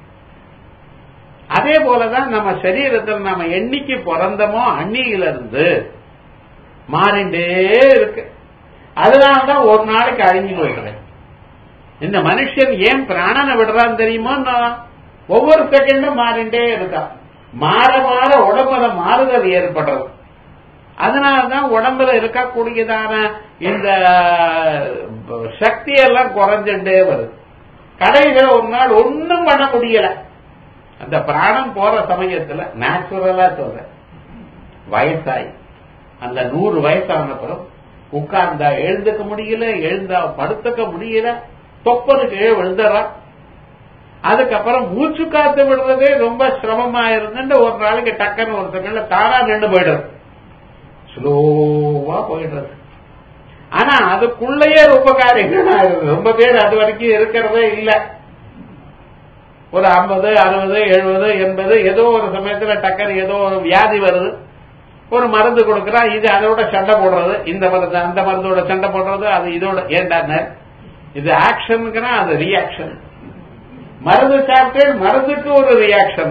அதே போலதான் நம்ம சரீரத்தில் நம்ம என்னைக்கு பிறந்தமோ அன்னியில இருந்து மாறிண்டே இருக்கு அதனாலதான் ஒரு நாளைக்கு அழிஞ்சு போயிடுறேன் இந்த மனுஷன் ஏன் பிராணனை விடுறான்னு தெரியுமோ ஒவ்வொரு செகண்டும் மாறிண்டே இருக்கான் மாற மாற உடம்புல மாறுதல் ஏற்படுறது அதனாலதான் உடம்புல இருக்கக்கூடியதான இந்த சக்தி எல்லாம் குறைஞ்சுட்டே வருது கடைசியில் ஒரு நாள் ஒன்னும் பண்ண முடியல அந்த பிராணம் போற சமயத்துல நேச்சுரலா சொல்ற வயசாயி அந்த நூறு வயசானப்புறம் உட்கார்ந்தா எழுந்துக்க முடியல எழுந்தா படுத்துக்க முடியல தொப்பனுக்கு கீழே விழுந்துறான் அதுக்கப்புறம் மூச்சு காத்து விடுறதே ரொம்ப சிரமமா இருந்துட்டு ஒரு நாளைக்கு டக்குன்னு ஒரு செகண்ட்ல தானா நின்று போயிடுறது ஸ்லோவா போயிடுறது ஆனா அதுக்குள்ளேயே ரொம்ப காரியங்களா இருக்குது ரொம்ப பேர் அது வரைக்கும் இருக்கிறதே இல்லை ஒரு ஐம்பது அறுபது எழுபது எண்பது ஏதோ ஒரு சமயத்துல டக்குன்னு ஏதோ ஒரு வியாதி வருது ஒரு மருந்து கொடுக்கறா இது அதோட சண்டை போடுறது இந்த மருந்து அந்த மருந்தோட சண்டை போடுறது அது இதோட ஏண்டான இது ஆக்ஷனுக்குனா அது ரியாக்ஷன் மருந்து சாப்பிட்டு மருந்துக்கு ஒரு ரியாக்ஷன்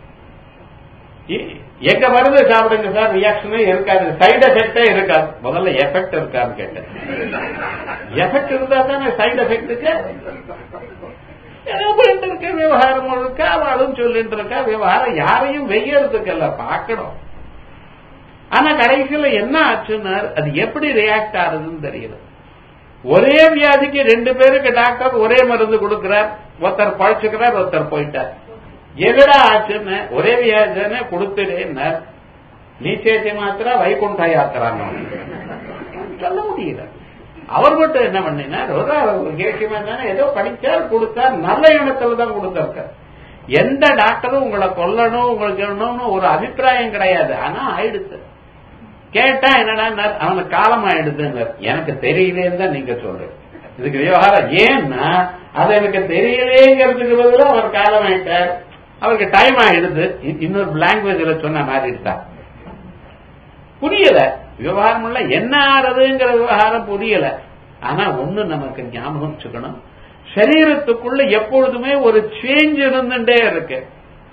எங்க மருந்து சாப்பிடுங்க சார் ரியாக்ஷனே இருக்காது சைடு எஃபெக்டே இருக்காது முதல்ல எஃபெக்ட் இருக்கான்னு கேட்டேன் எஃபெக்ட் இருந்தா தானே சைடு எஃபெக்டுக்கு ஏதோ பண்ணிட்டு இருக்க விவகாரம் முழுக்க அவளும் சொல்லிட்டு இருக்கா விவகாரம் யாரையும் வெய்யறதுக்கு இல்ல பார்க்கணும் ஆனா கடைசியில என்ன ஆச்சுன்னா அது எப்படி ரியாக்ட் ஆகுதுன்னு தெரியல ஒரே வியாதிக்கு ரெண்டு பேருக்கு டாக்டர் ஒரே மருந்து கொடுக்கிறார் ஒருத்தர் பழச்சுக்கிறார் ஒருத்தர் போயிட்டார் எதிரா ஆச்சுன்னு ஒரே வியாதின்னு கொடுத்துடேன்னார் நீ சேர்த்தி மாத்திரா வைகுண்ட யாத்திராங்க சொல்ல முடியல அவர் மட்டும் என்ன பண்ணினார் ஒரு கேட்குமே தானே ஏதோ படிச்சார் கொடுத்தார் நல்ல எண்ணத்துல தான் கொடுத்தார் எந்த டாக்டரும் உங்களை கொல்லணும் உங்களுக்கு என்னன்னு ஒரு அபிப்பிராயம் கிடையாது ஆனா ஆயிடுச்சு கேட்டா என்னடா அவனுக்கு காலம் ஆயிடுதுன்னு எனக்கு தெரியலேன்னு தான் நீங்க சொல்றீங்க இதுக்கு விவகாரம் ஏன்னா அது எனக்கு தெரியலேங்கிறதுக்கு பதிலாக அவர் காலம் ஆயிட்டார் அவருக்கு டைம் ஆயிடுது இன்னொரு லாங்குவேஜ்ல சொன்ன மாதிரி இருக்கா புரியல விவகாரம் இல்ல என்ன ஆறுதுங்கிற விவகாரம் புரியல ஆனா ஒண்ணு நமக்கு ஞாபகம் வச்சுக்கணும் சரீரத்துக்குள்ள எப்பொழுதுமே ஒரு சேஞ்ச் இருந்துட்டே இருக்கு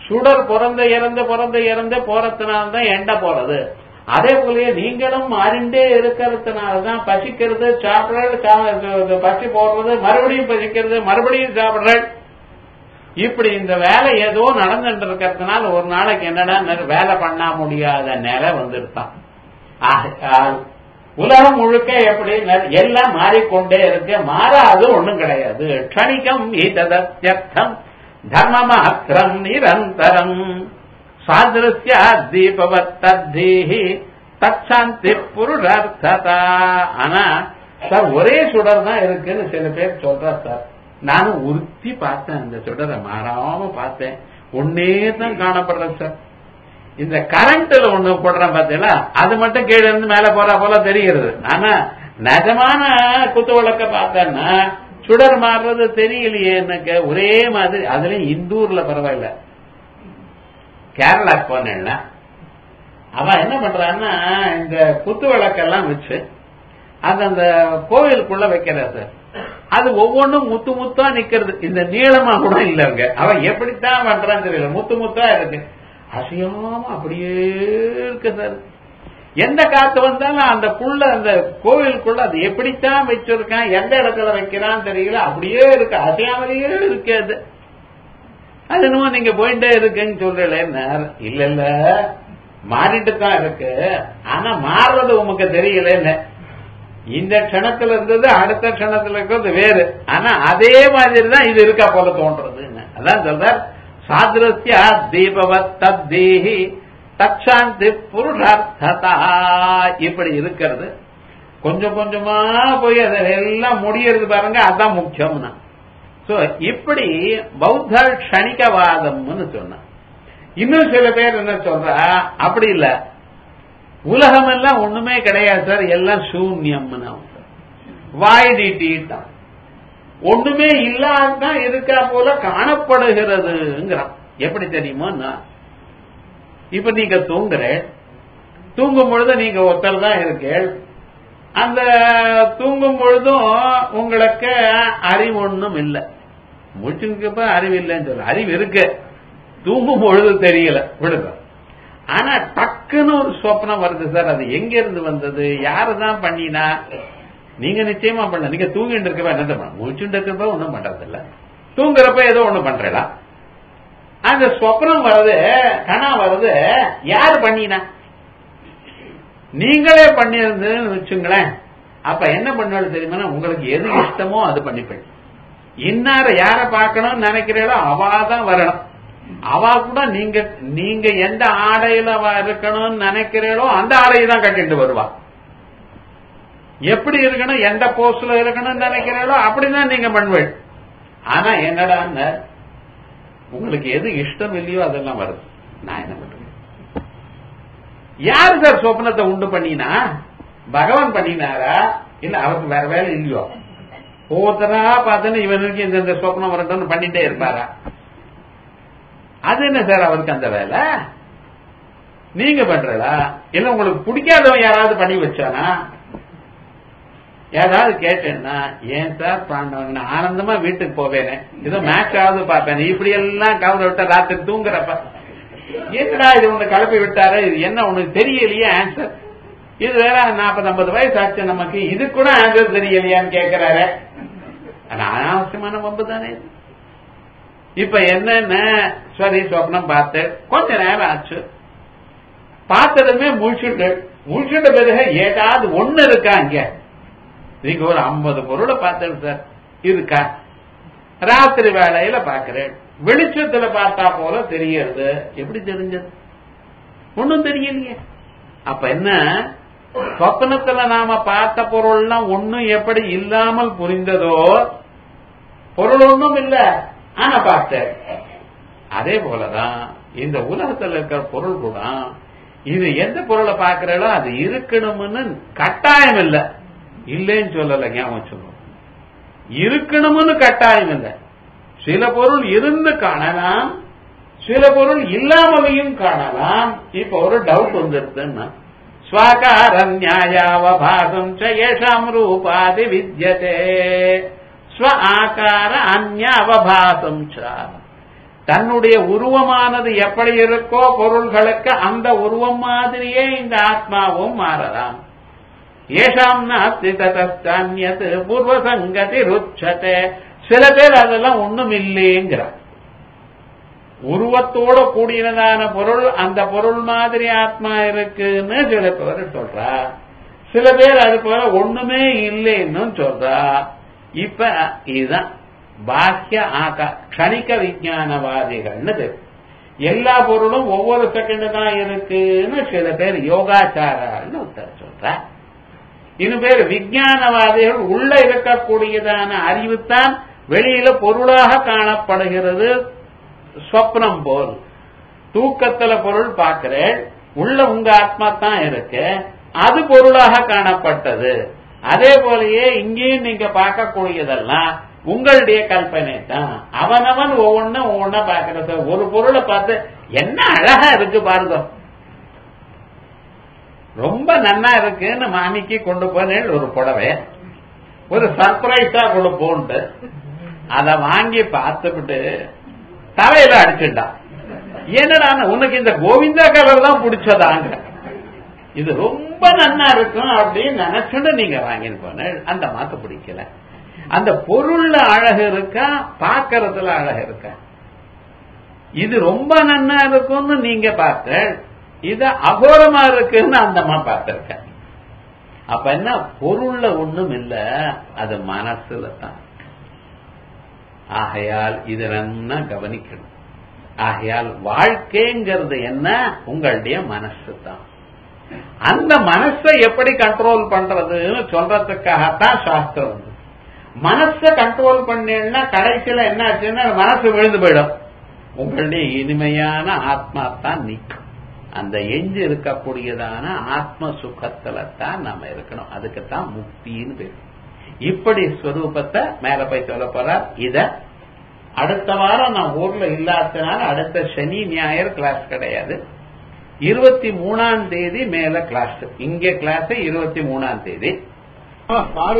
சுடர் பிறந்து இறந்து பிறந்து இறந்து போறதுனால்தான் எண்ட போறது அதே போலயே நீங்களும் மாறிண்டே இருக்கிறதுனாலதான் பசிக்கிறது சாப்பிடுறது பசி போடுறது மறுபடியும் பசிக்கிறது மறுபடியும் சாப்பிடுறது இப்படி இந்த வேலை ஏதோ நடந்துட்டு இருக்கிறதுனால ஒரு நாளைக்கு என்னடா வேலை பண்ண முடியாத நிலை வந்துருத்தான் ஆகையால் உலகம் முழுக்க எப்படி எல்லாம் மாறிக்கொண்டே இருக்கு மாறாது ஒண்ணும் கிடையாது க்ஷணிகம் ஈததத்யர்த்தம் தர்மமாத்திரம் நிரந்தரம் சாதிருஷ்யா தீபவத் தத்தீஹி தற்சாந்தி புருஷார்த்ததா ஆனா சார் ஒரே சுடர் தான் இருக்குன்னு சில பேர் சொல்றா சார் நானும் உறுத்தி பார்த்தேன் அந்த சுடரை மாறாம பார்த்தேன் ஒன்னே தான் காணப்படுறேன் சார் இந்த கரண்ட்ல ஒண்ணு போடுறேன் பாத்தீங்களா அது மட்டும் கீழே இருந்து மேல போறா போல தெரிகிறது ஆனா நிஜமான குத்து விளக்க பார்த்தேன்னா சுடர் மாறுறது தெரியலையே எனக்கு ஒரே மாதிரி அதுலயும் இந்தூர்ல பரவாயில்ல கேரளாக்கு போனேன்னா அவன் என்ன பண்றான்னா இந்த குத்து விளக்கெல்லாம் வச்சு அது அந்த கோவிலுக்குள்ள வைக்கிற சார் அது ஒவ்வொன்றும் முத்து முத்தா நிக்கிறது இந்த நீளமா கூட இல்லைங்க அவன் எப்படித்தான் பண்றான்னு தெரியல முத்து முத்தா இருக்கு அசையாம அப்படியே இருக்கு சார் எந்த காத்து வந்தாலும் அந்த புள்ள அந்த கோவிலுக்குள்ள அது எப்படித்தான் வச்சிருக்கான் எந்த இடத்துல வைக்கிறான்னு தெரியல அப்படியே இருக்கு அசையாமலேயே இருக்கு அது அது என்னமோ நீங்க போயிட்டே இருக்குன்னு சொல்றல இல்ல இல்ல மாறிட்டு தான் இருக்கு ஆனா மாறுறது உமக்கு தெரியல இந்த க்ஷணத்துல இருந்தது அடுத்த க்ஷணத்துல இருக்கிறது வேறு ஆனா அதே மாதிரி தான் இது இருக்கா போல தோன்றது அதான் சொல்றார் சாதிரஸ்யா தீபவத் தத்தீஹி தக்ஷாந்தி புருஷார்த்ததா இப்படி இருக்கிறது கொஞ்சம் கொஞ்சமா போய் அதெல்லாம் முடியறது பாருங்க அதான் முக்கியம்னா சோ இப்படி பௌத்த க்ஷணிகவாதம்னு சொன்ன இன்னும் சில பேர் என்ன சொல்றா அப்படி இல்ல உலகம் எல்லாம் ஒண்ணுமே கிடையாது சார் எல்லாம் சூன்யம்னு வாய்டிட்டான் ஒண்ணுமே இல்லாதான் இருக்கா போல காணப்படுகிறதுங்கிறான் எப்படி தெரியுமோன்னா இப்ப நீங்க தூங்குற தூங்கும் பொழுது நீங்க ஒருத்தர் தான் இருக்கேள் அந்த தூங்கும் பொழுதும் உங்களுக்கு அறிவு ஒண்ணும் இல்லை முடிச்சுக்கப்ப அறிவு இல்லைன்னு சொல்ல அறிவு இருக்கு தூங்கும் பொழுது தெரியல விடுங்க ஆனா டக்குன்னு ஒரு சொப்னம் வருது சார் அது எங்க இருந்து வந்தது யாருதான் பண்ணினா நீங்க நிச்சயமா பண்ணல நீங்க தூங்கிட்டு இருக்கப்ப என்ன பண்ண முடிச்சுட்டு இருக்கப்ப ஒண்ணும் பண்றது இல்ல தூங்குறப்ப ஏதோ ஒண்ணு பண்றா அந்த சொப்னம் வருது கனா வருது யாரு பண்ணினா நீங்களே பண்ணியிருந்ததுன்னு வச்சுங்களேன் அப்ப என்ன பண்ணுவது தெரியுமா உங்களுக்கு எது இஷ்டமோ அது பண்ணிப்பேன் இன்னார யார பார்க்கணும்னு நினைக்கிறீங்களோ அவாதான் வரணும் அவ கூட நீங்க நீங்க எந்த ஆடையில இருக்கணும்னு நினைக்கிறீங்களோ அந்த ஆடையை தான் கட்டிட்டு வருவா எப்படி இருக்கணும் எந்த போஸ்ட்ல இருக்கணும்னு நினைக்கிறீங்களோ அப்படிதான் நீங்க பண்ணுவீள் ஆனா என்னடா உங்களுக்கு எது இஷ்டம் இல்லையோ அதெல்லாம் வருது நான் என்ன பண்றேன் யார் சார் சொப்னத்தை உண்டு பண்ணினா பகவான் பண்ணினாரா இல்ல அவருக்கு வேற வேலை இல்லையோ ஒவ்வொருத்தரா பார்த்தோன்னு இவனுக்கு இந்த இந்த சொப்னம் வரட்டும்னு பண்ணிட்டே இருப்பாரா அது என்ன சார் அவருக்கு அந்த வேலை நீங்க பண்றதா இல்ல உங்களுக்கு பிடிக்காதவன் யாராவது பண்ணி வச்சானா ஏதாவது கேட்டேன்னா ஏன் சார் பாண்டவன் ஆனந்தமா வீட்டுக்கு போவேனே ஏதோ மேட்ச் ஆகுது பார்ப்பேன் இப்படி எல்லாம் கவலை விட்ட ராத்திரி தூங்குறப்ப என்னடா இது உன்னை கிளப்பி விட்டாரு இது என்ன உனக்கு தெரியலையே ஆன்சர் இது வேற நாற்பது ஐம்பது வயசு ஆச்சு நமக்கு இது கூட ஆன்சர் தெரியலையான்னு கேட்கிறாரு அனாவசியமான வம்பு தானே இப்ப என்னென்ன சரி சொப்னம் பார்த்து கொஞ்ச நேரம் ஆச்சு பார்த்ததுமே முழிச்சுட்டு முழிச்சுட்ட பிறகு ஏதாவது ஒண்ணு இருக்கா இங்க நீங்க ஒரு ஐம்பது பொருளை பார்த்தேன் சார் இருக்கா ராத்திரி வேலையில பாக்குறேன் வெளிச்சத்துல பார்த்தா போல தெரியறது எப்படி தெரிஞ்சது ஒண்ணும் தெரியலையே அப்ப என்ன சொப்பனத்துல நாம பார்த்த பொருள்லாம் ஒண்ணும் எப்படி இல்லாமல் புரிந்ததோ பொருள் ஒன்றும் இல்ல ஆனா பார்த்தேன் அதே போலதான் இந்த உலகத்துல இருக்கிற பொருள் கூட இது எந்த பொருளை பார்க்கிறீங்களோ அது இருக்கணும்னு கட்டாயம் இல்ல இல்லைன்னு சொல்லல ஞாபகம் சொல்லுவோம் இருக்கணும்னு கட்டாயம் இல்லை சில பொருள் இருந்து காணலாம் சில பொருள் இல்லாமலையும் காணலாம் இப்ப ஒரு டவுட் வந்துருதுன்னா ஸ்வகாரம் நியாயாவபாசம் சேஷாம் ரூபாதி வித்யதே ஸ்வ ஆகார அந்யாவபாசம் தன்னுடைய உருவமானது எப்படி இருக்கோ பொருள்களுக்கு அந்த உருவம் மாதிரியே இந்த ஆத்மாவும் மாறலாம் ஏஷாம் நாஸ்தி ததஸ்தான்யத் பூர்வ சங்கதி ருச்சதே சில பேர் அதெல்லாம் ஒண்ணும் இல்லைங்கிறார் உருவத்தோட கூடியதான பொருள் அந்த பொருள் மாதிரி ஆத்மா இருக்குன்னு சில பேர் சொல்றா சில பேர் அது போல ஒண்ணுமே இல்லைன்னு சொல்றா இப்ப இதுதான் பாக்கிய ஆகா கணிக்க விஜயானவாதிகள்னு பேர் எல்லா பொருளும் ஒவ்வொரு செகண்ட் தான் இருக்குன்னு சில பேர் யோகாச்சாரான்னு ஒருத்தர் சொல்ற இன்னும் பேர் விஜயானவாதிகள் உள்ள இருக்கக்கூடியதான அறிவுத்தான் வெளியில பொருளாக காணப்படுகிறது ஸ்வப்னம் போல் தூக்கத்துல பொருள் பார்க்கிறேன் உள்ள உங்க ஆத்மா தான் இருக்கு அது பொருளாக காணப்பட்டது அதே போலயே இங்கேயும் நீங்க பார்க்கக்கூடியதெல்லாம் உங்களுடைய கல்பனை தான் அவனவன் ஒவ்வொன்னும் ஒவ்வொன்னா பார்க்கறது ஒரு பொருளை பார்த்து என்ன அழகா இருக்கு பாருங்க ரொம்ப நன்னா இருக்குன்னு மாமிக்கு கொண்டு போனேன் ஒரு புடவை ஒரு சர்ப்ரைஸா கொடுப்போன்ட்டு அதை வாங்கி பார்த்துக்கிட்டு தலையில அடிச்சுட்டான் என்னடா உனக்கு இந்த கோவிந்தா கலர் தான் பிடிச்சதாங்க இது ரொம்ப நன்னா இருக்கும் அப்படின்னு நினைச்சுட்டு நீங்க வாங்கின்னு போன அந்த மாத்த பிடிக்கல அந்த பொருள்ல அழகு இருக்கா பாக்கிறதுல அழகு இருக்கா இது ரொம்ப நன்னா இருக்கும்னு நீங்க பார்த்த இது அகோரமா இருக்குன்னு அந்த அம்மா பார்த்திருக்க அப்ப என்ன பொருள்ல ஒண்ணும் இல்ல அது மனசுல தான் ஆகையால் இது நன்னா கவனிக்கணும் ஆகையால் வாழ்க்கைங்கிறது என்ன உங்களுடைய மனசு தான் அந்த மனசை எப்படி கண்ட்ரோல் பண்றதுன்னு சொல்றதுக்காகத்தான் சாஸ்திரம் வந்து மனசை கண்ட்ரோல் பண்ணேன்னா கடைசியில என்ன ஆச்சுன்னா மனசு விழுந்து போயிடும் உங்களுடைய இனிமையான ஆத்மா தான் நிற்கும் அந்த எஞ்சி இருக்கக்கூடியதான ஆத்ம சுகத்துல தான் நாம இருக்கணும் அதுக்குத்தான் முக்தின்னு பேர் இப்படி ஸ்வரூபத்தை மேல போய் சொல்ல போறார் இத அடுத்த வாரம் நான் ஊர்ல இல்லாதனால அடுத்த சனி ஞாயிறு கிளாஸ் கிடையாது இருபத்தி மூணாம் தேதி மேல கிளாஸ் இங்க கிளாஸ் இருபத்தி மூணாம் தேதி